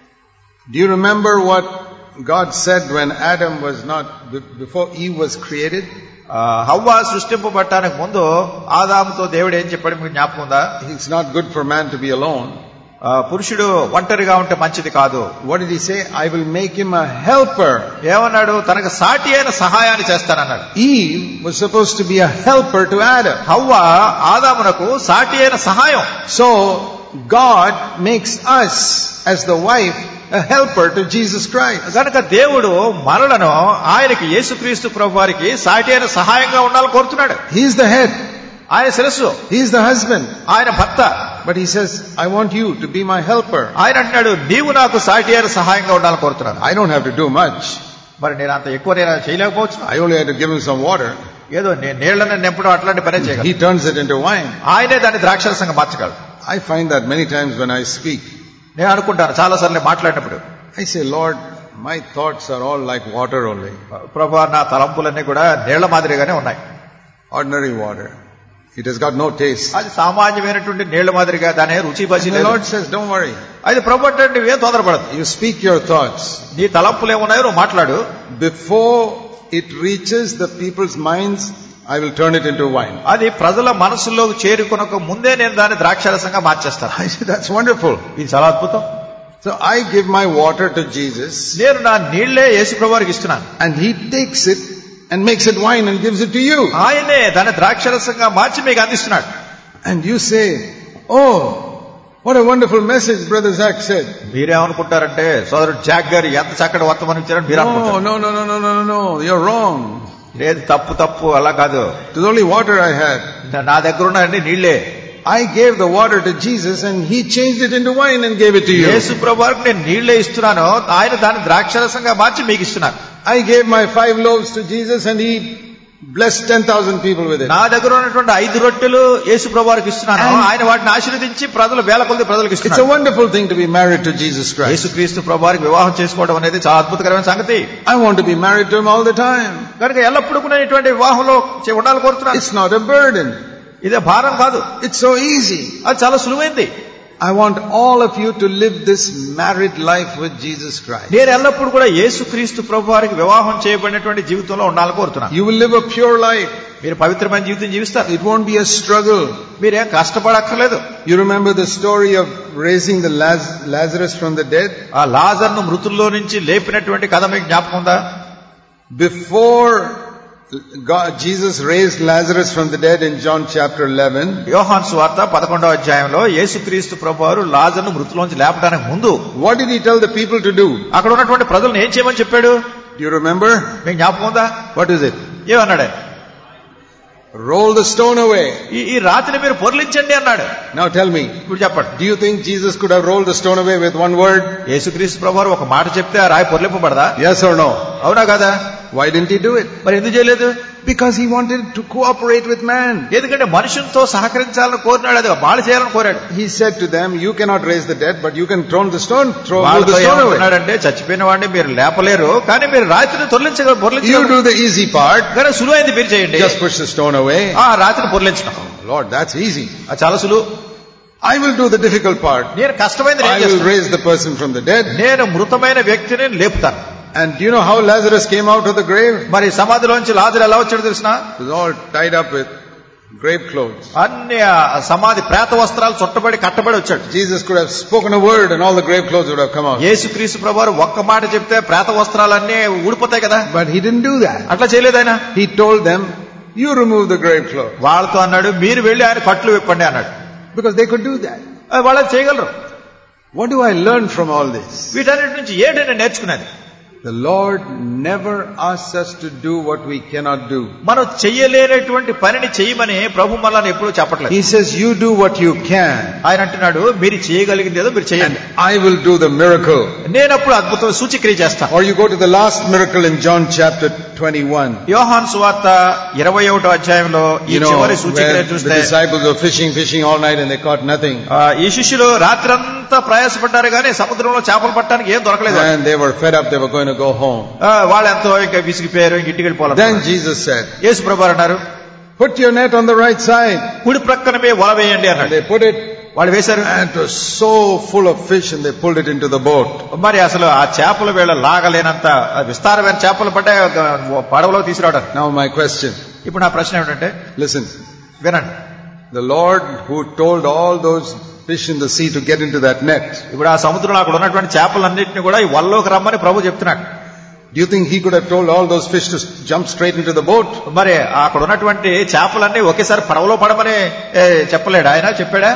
Do you remember what God said when Adam was not, be- before Eve was created? ఆ, హవ్వ సృష్టింపబడటానికి ముందు ఆదాముతో దేవుడు ఏం చెప్పాడు మీకు జ్ఞాపకం ఉందా It's not good for man to be alone. ఆ, పురుషుడు ఒంటరిగా ఉంటే మంచిది కాదు What did he say? I will make him a helper. ఏమన్నాడు తనకు సాటి అయిన సహాయాన్ని చేస్తానన్నాడు Eve was supposed to be a helper to Adam. హవ్వ ఆదామునకు సాటి అయిన సహాయం So, God makes us, as the wife, a helper to Jesus Christ. కనుక దేవుడు మనలను ఆయనకి యేసుక్రీస్తు ప్రభు వారికి సాటి అయిన సహాయంగా ఉండాలని కోరుతున్నాడు He's the head. ఆయన శిరస్సు He's the husband. ఆయన భర్త But he says, I want you to be my helper. ఆయన అంటున్నాడు నీవు నాకు సాటి అయిన సహాయంగా ఉండాలని కోరుతున్నాను I don't have to do much. మరి నేను అంత ఎక్కువ నేను చేయలేకపోవచ్చు I only had to give him some water. ఏదో నేను నీళ్లను నింపడం అట్లాంటి పనే చేయగలను He turns it into wine. ఆయనే దాన్ని ద్రాక్షరసంగా మార్చగలడు I find that many times when I speak. నేను అనుకుంటాను చాలా సార్లు మాట్లాడినప్పుడు I say, Lord, my thoughts are all like water only. ప్రభా నా తలంపులన్నీ కూడా నీళ్ల మాదిరిగానే ఉన్నాయి Ordinary water. It has got no taste. అది సామాన్యమైనటువంటి నీళ్ల మాదిరిగా దాని రుచి పసి And the లేదు Lord says, don't worry. అది ప్రభు అంటే నువ్వేం తొందరపడదు You speak your thoughts. నీ తలంపులు ఏమున్నాయో నువ్వు మాట్లాడు Before it reaches the people's minds, I will turn it into wine. అది ప్రజల మనసుల్లోకి చేరుకొనక ముందే నేను దాన్ని ద్రాక్షరసంగా మార్చేస్తాను I say, that's wonderful. ఇది చాలా అద్భుతం So I give my water to Jesus నేను నా నీళ్లే యేసు ప్రభువారికి ఇస్తున్నాను and he takes it and makes it wine and gives it to you. ఆయనే దాన్ని ద్రాక్షరసంగా మార్చి మీకు అందిస్తున్నాడు And you say, oh, what a wonderful message Brother Zach said. మీరేమనుకుంటారంటే సోదరుడు Jack గారు ఎంత చక్కటి వర్తమానం ఇచ్చారని మీరు No, అనుకుంటారు no, no, no, no, no, no, no. You're wrong. లేదు తప్పు తప్పు అలా కాదు It was only water I had. నా దగ్గర ఉన్నాయండి నీళ్లే I gave the water to Jesus and he changed it into wine and gave it to you. యేసు ప్రభువారికి నేను నీళ్లే ఇస్తున్నాను ఆయన దాన్ని ద్రాక్షరసంగా మార్చి మీకు ఇస్తున్నాను I gave my five loaves to Jesus and he blessed 10,000 people with it. నా దగ్గర ఉన్నటువంటి ఐదు రొట్టెలు యేసు ప్రభువారికి ఇస్తున్నాను And- ఆయన వాటిని ఆశీర్వదించి ప్రజలు వేల కొద్ది ప్రజలకు It's a ఇస్తున్నాడు wonderful thing to be married to Jesus Christ. యేసుక్రీస్తు ప్రభువారికి వివాహం చేసుకోవడం అనేది చాలా అద్భుతకరమైన సంగతి I want to be married to him all the time. కనుక ఎల్లప్పుడూ కూడా ఇటువంటి వివాహంలో చే- ఉండాలని కోరుతున్నాను It's not a burden. ఇదే భారం కాదు It's so easy. అది చాలా సులువైంది I want all of you to live this married life with Jesus Christ. నేను ఎల్లప్పుడూ కూడా యేసుక్రీస్తు ప్రభు వారికి వివాహం చేయబడినటువంటి జీవితంలో ఉండాలని కోరుతున్నాను You will live a pure life. మీరు పవిత్రమైన జీవితం జీవిస్తారు It won't be a struggle. మీరేం కష్టపడక్కర్లేదు You remember the story of raising the Laz- Lazarus from the dead? ఆ లాజర్ను మృతుల్లో నుంచి లేపినటువంటి కథ మీకు జ్ఞాపకం ఉందా Before God, Jesus raised Lazarus from the dead in John chapter 11, యోహాన్ సువార్త పదకొండవ అధ్యాయంలో యేసుక్రీస్తు ప్రభు వారు లాజర్ను మృతులోంచి లేపడానికి ముందు what did he tell the people to do? అక్కడ ఉన్నటువంటి ప్రజలను ఏం చేయమని చెప్పాడు Do you remember? మీకు జ్ఞాపకం ఉందా What is it? ఏమన్నాడు ఆయన? Roll the stone away. ఈ ఈ రాతిని మీరు పొర్లించండి అన్నాడు Now tell me, ఇప్పుడు చెప్పండి do you think Jesus could have rolled the stone away with one word? యేసుక్రీస్తు ప్రభు ఒక మాట చెప్తే ఆ రాయి పొర్లింపబడదా Yes or no? అవునా కదా Why didn't he do it? మరి ఎందుకు చేయలేదు Because he wanted to cooperate with man. ఎందుకంటే మనుషులతో సహకరించాలని కోరినాడు అది బాళ చేయాలని కోరాడు He said to them, you cannot raise the dead, but you can throw the stone, throw roll వాళ్ళతో the stone away. ఏమంటున్నాడంటే చచ్చిపోయిన వాడిని మీరు లేపలేరు కానీ మీరు రాత్రిని తొలగించగల You పొరలించగలరు do the easy part, కానీ సులువైంది మీరు చేయండి just push the stone away. ఆ రాత్రిని పొరలించడం Lord, that's easy. అది చాలా సులువు I will do the difficult part. నేను కష్టమైంది నేను I will చేస్తాను. raise the person from the dead. నేను మృతమైన వ్యక్తిని లేపుతాను And do you know how Lazarus came out of the grave? మరి సమాధిలోంచి లాజరు ఎలా వచ్చాడు తెలిసిన He was all tied up with grave clothes. అన్ని ఆ సమాధి ప్రేత వస్త్రాలు చుట్టబడి కట్టబడి వచ్చాడు Jesus could have spoken a word and all the grave clothes would have come out. యేసుక్రీస్తు ప్రభు ఒక్క మాట చెప్తే ప్రేత వస్త్రాలన్నీ ఊడిపోతాయి కదా But he didn't do that. అట్లా చేయలేదు ఆయన He told them, you remove the grave clothes. వాళ్ళతో అన్నాడు మీరు వెళ్ళి ఆయన కట్లు విప్పండి అన్నాడు Because they could do that. అది వాళ్ళకి చేయగలరు What do I learn from all this? వీటన్నిటి నుంచి ఏంటి నేను నేర్చుకునేది The Lord never asks us to do what we cannot do. మనం చెయ్యలేనటువంటి పనిని చెయ్యమని ప్రభు మనల్ని ఎప్పుడూ చెప్పట్లేదు He says, you do what you can ఆయన అంటున్నాడు మీరు చేయగలిగింది ఏదో మీరు and చేయండి I will do the miracle. నేను అప్పుడు అద్భుతం సూచిక్రియ చేస్తాను Or you go to the last miracle in John chapter 21. యోహాన్ సువార్త ఇరవై ఒకటో అధ్యాయంలో ఈ You know, చివరి సూచిక్రియ where the చూస్తే disciples were fishing, fishing all night and they caught nothing. ఆ, ఈ శిష్యులు రాత్రంతా ప్రయాసపడ్డారు కానీ సముద్రంలో చేపలు పట్టడానికి ఏం దొరకలేదు And they were fed up, they were going to go home. ఆ, వాళ్ళు ఎంతో ఇంకా విసిగిపోయారు ఇంక ఇంటికి వెళ్ళిపోవాలి Then Jesus said, యేసు ప్రభు అన్నారు put your net on the right side. కుడి ప్రక్కన మీ వల వేయండి And అన్నాడు they put it వాళ్ళు వేశారు and it was so full of fish and they pulled it into the boat. మరి అసలు ఆ చేపల వేళ లాగలేనంత ఆ విస్తారమైన చేపలు పడ్డాయి ఒక పడవలో తీసుకురావడం Now my question, ఇప్పుడు నా ప్రశ్న ఏమిటంటే listen. వినండి The Lord who told all those fish in the sea to get into that net, ఇప్పుడు ఆ సముద్రంలో అక్కడ ఉన్నటువంటి చేపలన్నింటినీ కూడా ఈ వల్లోకి రమ్మని ప్రభు చెప్తున్నాడు do you think he could have told all those fish to jump straight into the boat? మరి అక్కడ ఉన్నటువంటి చేపలన్నీ ఒకేసారి పడవలో పడమని ఏ, చెప్పలేడు ఆయన చెప్పాడా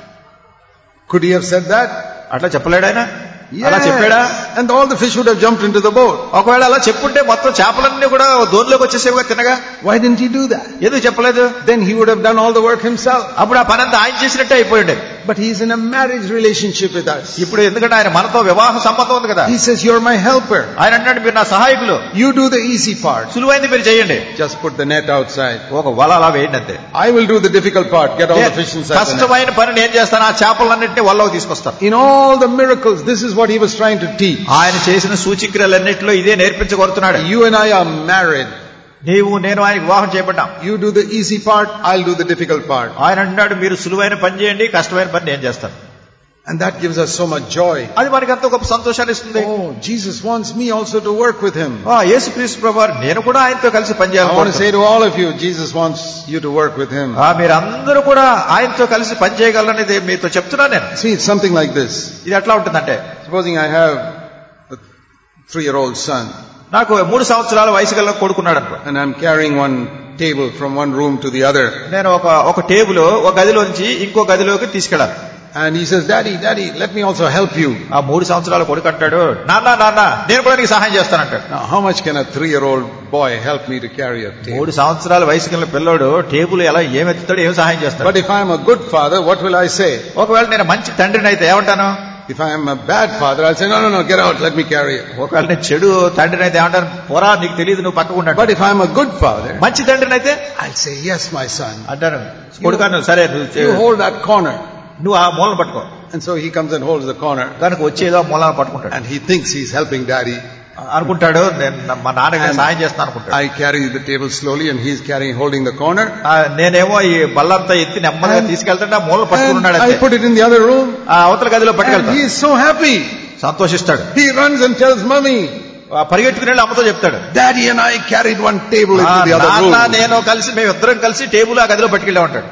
Could he have said that? అట్లా చెప్పలేడు ఆయన అలా చెప్పాడా And all the fish would have jumped into the boat. ఒకవేళ అలా చెప్పుంటే మొత్తం చేపలన్నీ కూడా దోనిలోకి వచ్చేసేవిగా తినగా Why didn't he do that? ఎందుకు చెప్పలేదు Then he would have done all the work himself. అప్పుడు ఆ పని అంతా ఆయన చేసినట్టే అయిపోయి ఉండేది But he's in a marriage relationship with us. ఇప్పుడు ఎందుకంటే ఆయన మనతో వివాహ సంబంధం ఉంది కదా He says, you're my helper. ఆయన అంటున్నాడు మీరు నా సహాయకులు You do the easy part. సులువైంది మీరు చేయండి Just put the net outside. ఒక వల అలా వేయండి అంతే I will do the difficult part. Get all the fish inside the net. కష్టమైన పని నేను చేస్తాను ఆ చేపలన్నింటినీ వల్లోకి తీసుకొస్తాను In all the miracles, this is what he was trying to teach. ఆయన చేసిన సూచిక్రియలన్నింటిలో ఇదే నేర్పించగలుగుతున్నాడు You and I are married. నీవు నేను ఆయన వివాహం చేయబడ్డాం You do the easy part, I'll do the difficult part. ఆయన అంటున్నాడు మీరు సులువైన పని చేయండి కష్టమైన పని నేను చేస్తాను And that gives us so much joy. అది మనకి ఎంతో గొప్ప సంతోషాన్ని ఇస్తుంది Oh, Jesus wants me also to work with him. ఆ, యేసుక్రీస్తు ప్రభు వారు, నేను కూడా ఆయనతో కలిసి I want to పనిచేయాలి say to all of you, Jesus wants you to work with him. మీరందరూ కూడా ఆయనతో కలిసి పనిచేయగలరనేది మీతో చెప్తున్నాను నేను See, it's something like this. ఇది ఎట్లా ఉంటుందంటే Supposing I have a three-year-old son నాకు మూడు సంవత్సరాల వయసు గల కొడుకున్నాడు అనుకో and I'm carrying one table from one room to the other. నేను ఒక ఒక టేబుల్ ఒక గదిలోంచి ఇంకో గదిలోకి తీసుకెళ్ళాను And he says, Daddy, Daddy, let me also help you. ఆ మూడు సంవత్సరాల కొడుకు అంటాడు నాన్న నాన్న నేను కూడా నీకు సహాయం చేస్తానంటాడు Now, how much can a three-year-old boy help me to carry a table? మూడు సంవత్సరాల వయసు గల పిల్లోడు టేబుల్ ఎలా ఏం ఎత్తుతాడు ఏం సహాయం చేస్తాడు But if I'm a good father, what will I say? ఒకవేళ నేను మంచి తండ్రిని అయితే ఏమంటాను If I am a bad father, I'll say, no, no, no, get out, let me carry it. ఒకవేళ నేను చెడు తండ్రిని అయితే ఏమంటాను పోరా నీకు తెలియదు నువ్వు పక్కకు ఉన్నాడు But if I'm a good father, మంచి తండ్రిని అయితే I'll say, yes, my son, అంటాను కొడుకాను సరే నువ్వు you చే- hold that corner. నువ్వు ఆ మూలను పట్టుకో And so he comes and holds the corner. దానికి వచ్చేదో మూలను పట్టుకుంటాడు And he thinks he's helping daddy. అనుకుంటాడు నేను నా- మా నాన్నగారు సహాయం చేస్తాను అనుకుంటాడు I carry the table slowly and he's carrying, holding the corner. ఆ, నేనేమో ఈ బల్లంతా ఎత్తి నెమ్మదిగా తీసుకెళ్తుంటే ఆ మూలను పట్టుకుని ఉన్నాడు And I అంతే put it in the other room. ఆ అవతల గదిలో And పట్టుకెళ్తాడు he's so happy. సంతోషిస్తాడు He runs and tells mommy, ఆ పరిగెట్టుకుని వెళ్ళి అమ్మతో చెప్తాడు daddy and I carried one table ఆ, into the other నాన్న room. నేను కలిసి మేము ఇద్దరం కలిసి టేబుల్ ఆ గదిలో పట్టుకెళ్ళా ఉంటాడు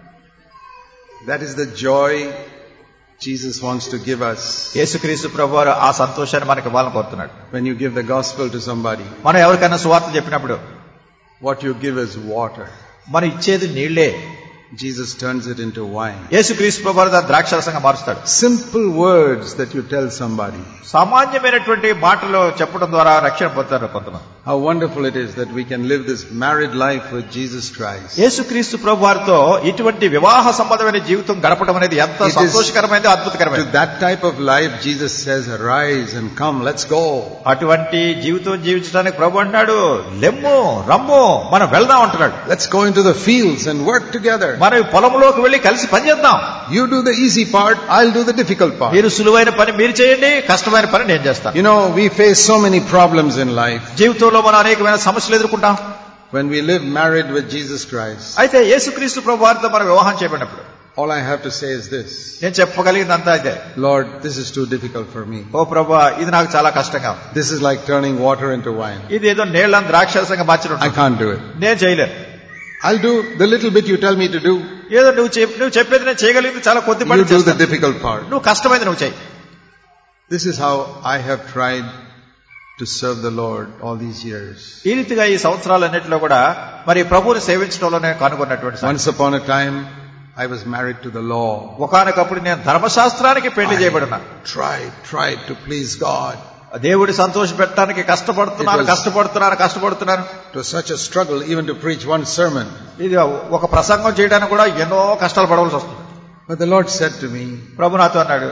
That is the joy Jesus wants to give us యేసుక్రీస్తు ప్రభు వారు ఆ సంతోషాన్ని మనకి ఇవ్వాలని కోరుతున్నాడు when you give the gospel to somebody. మనం ఎవరికైనా సువార్త చెప్పినప్పుడు What you give is water. మనం ఇచ్చేది నీళ్లే Jesus turns it into wine. యేసుక్రీస్తు ప్రభు వారు దాన్ని ద్రాక్షరసంగా మారుస్తాడు Simple words that you tell somebody. సామాన్యమైనటువంటి మాటలు చెప్పడం ద్వారా రక్షణ పొందుతారు కొంతమంది How wonderful it is that we can live this married life with Jesus Christ. యేసుక్రీస్తు ప్రభు వారితో ఇటువంటి వివాహ సంబంధమైన జీవితం గడపడం అనేది ఎంత It is- సంతోషకరమైనది To అద్భుతకరమైనది that type of life, Jesus says, arise and come, let's go. అటువంటి జీవితం జీవించడానికి ప్రభు అంటున్నాడు లెమ్ము రమ్ము మనం వెళ్దాం అంటున్నాడు Let's go into the fields and work together. మనం ఈ పొలంలోకి వెళ్లి కలిసి పనిచేద్దాం You do the easy part, I'll do the difficult part. మీరు సులువైన పని మీరు చేయండి కష్టమైన పని నేను చేస్తాను You know, we face so many problems in life జీవితంలో మనం అనేకమైన సమస్యలు ఎదుర్కొంటాం when we live married with Jesus Christ. అయితే యేసుక్రీస్తు ప్రభు వారితో మనం వివాహం చేయబడినప్పుడు All I have to say is this. నేను చెప్పగలిగిందంతా ఇదే Lord, this is too difficult for me. ఓ ప్రభు ఇది నాకు చాలా kashtanగా ఉంది. This is like turning water into wine. ఇది ఏదో నీళ్ళని ద్రాక్షరసంగా I మార్చినట్టు can't do it. నేను చేయలేను I'll do the little bit you tell me to do. ఏదో నువ్వు చెప్ నువ్వు చెప్పేది నేను చేయగలిగింది చాలా కొద్ది You పని do the చేస్తాను. difficult part. నువ్వు కష్టమైంది నువ్వు చేయి This is how I have tried to serve the Lord all these years. ఈ రీతిగా ఈ సంవత్సరాలన్నింటిలో కూడా మరి ప్రభువుని సేవించడంలో నేను కనుగొన్నటువంటి సంగతి. Once upon a time, I was married to the law. ఒకానొకప్పుడు నేను ధర్మశాస్త్రానికి పెళ్లి చేయబడినా Tried, tried to please God. దేవుడి సంతోష పెట్టడానికి కష్టపడుతున్నాను It was- కష్టపడుతున్నాను కష్టపడుతున్నాను It was such a struggle even to preach one sermon. ఇది ఒక ప్రసంగం చేయడానికి కూడా ఎన్నో కష్టాలు పడవలసి వస్తుంది But the Lord said to me, ప్రభు నాతో అన్నాడు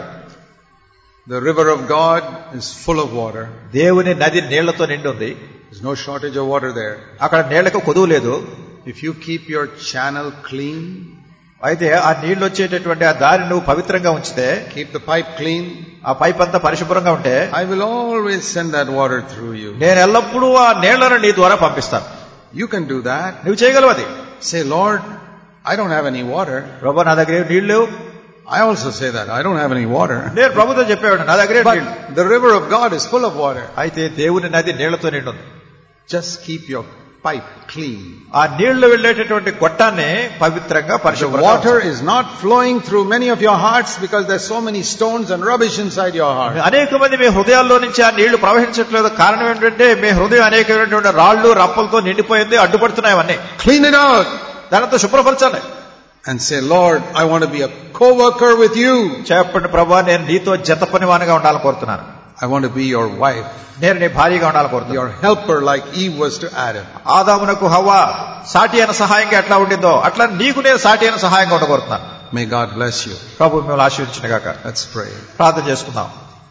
the river of God is full of water. దేవుని నది నీళ్లతో నిండి ఉంది There's no shortage of water there. అక్కడ నీళ్లకు కొదువు లేదు If you keep your channel clean, అయితే ఆ నీళ్లు వచ్చేటటువంటి ఆ దారి నువ్వు పవిత్రంగా ఉంచితే keep the pipe clean, ఆ పైప్ అంతా పరిశుభ్రంగా ఉంటే I will always send that water through you. నేను ఎల్లప్పుడూ ఆ నీళ్లను నీ ద్వారా పంపిస్తాను You can do that. నువ్వు చేయగలవు అది Say, Lord, I don't have any water. ప్రభు నా దగ్గర ఏం నీళ్లు లేవు I also say that. I don't have any water. నేను ప్రభుతో చెప్పేవాడు నా దగ్గర ఏం నీళ్లు But the river of God is full of water. అయితే దేవుని నది నీళ్లతో నిండి ఉంది Just keep your pipe clean. ఆ నీళ్లు వెళ్ళేటటువంటి గొట్టాన్ని పవిత్రంగా The పరిశుభ్రంగా water ఉంచాలి. is not flowing through many of your hearts because there's so many stones and rubbish inside your heart. అనేక మంది మీ హృదయాల్లో నుంచి ఆ నీళ్లు ప్రవహించట్లేదు కారణం ఏంటంటే మీ హృదయం అనేకమైనటువంటి రాళ్లు రప్పలతో నిండిపోయింది అడ్డుపడుతున్నాయి అవన్నీ Clean it out దానితో శుభ్రపరచాలి and say, Lord, I want to be a co-worker with you. చెప్పండి ప్రభా నేను నీతో జత పనివానిగా ఉండాలని కోరుతున్నాను I want to be your wife, నేను నీ భార్యగా ఉండాలని కోరుతున్నాను your helper like Eve was to Adam. ఆదామునకు హవ్వ సాటి అయిన సహాయంగా ఎట్లా ఉండిందో అట్లా నీకు నేను సాటి అయిన సహాయంగా ఉండగోరుతున్నాను May God bless you. ప్రభు మిమ్మల్ని ఆశీర్వదించిన గాక Let's pray. ప్రార్థన చేసుకుందాం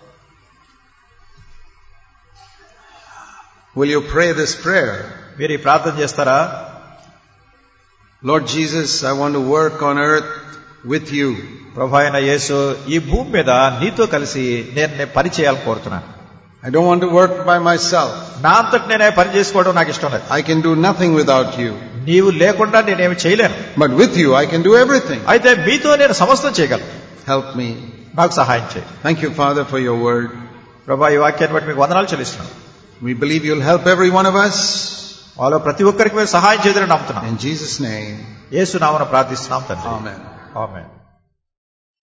Will you pray this prayer? మీరు ఈ ప్రార్థన చేస్తారా Lord Jesus, I want to work on earth with you. ప్రభు అయిన యేసు ఈ భూమి మీద నీతో కలిసి నేను నేను పని చేయాలని కోరుతున్నాను I don't want to work by myself. నా అంతటి నేనే పని చేసుకోవడం నాకు ఇష్టం లేదు I can do nothing without you. నీవు లేకుండా నేనేమి చేయలేను But with you, I can do everything. అయితే మీతో నేను సమస్తం చేయగలను Help me. నాకు సహాయం చేయి Thank you, Father, for your word. ప్రభా ఈ వాక్యాన్ని బట్టి మీకు వందనాలు చెల్లిస్తున్నాను We believe you'll help every one of us. వాళ్ళ ప్రతి ఒక్కరికి మీరు సహాయం చేయాలని నమ్ముతున్నాను In Jesus' name, యేసు నామన ప్రార్థిస్తున్నాం తండ్రి Amen. ఆమేన్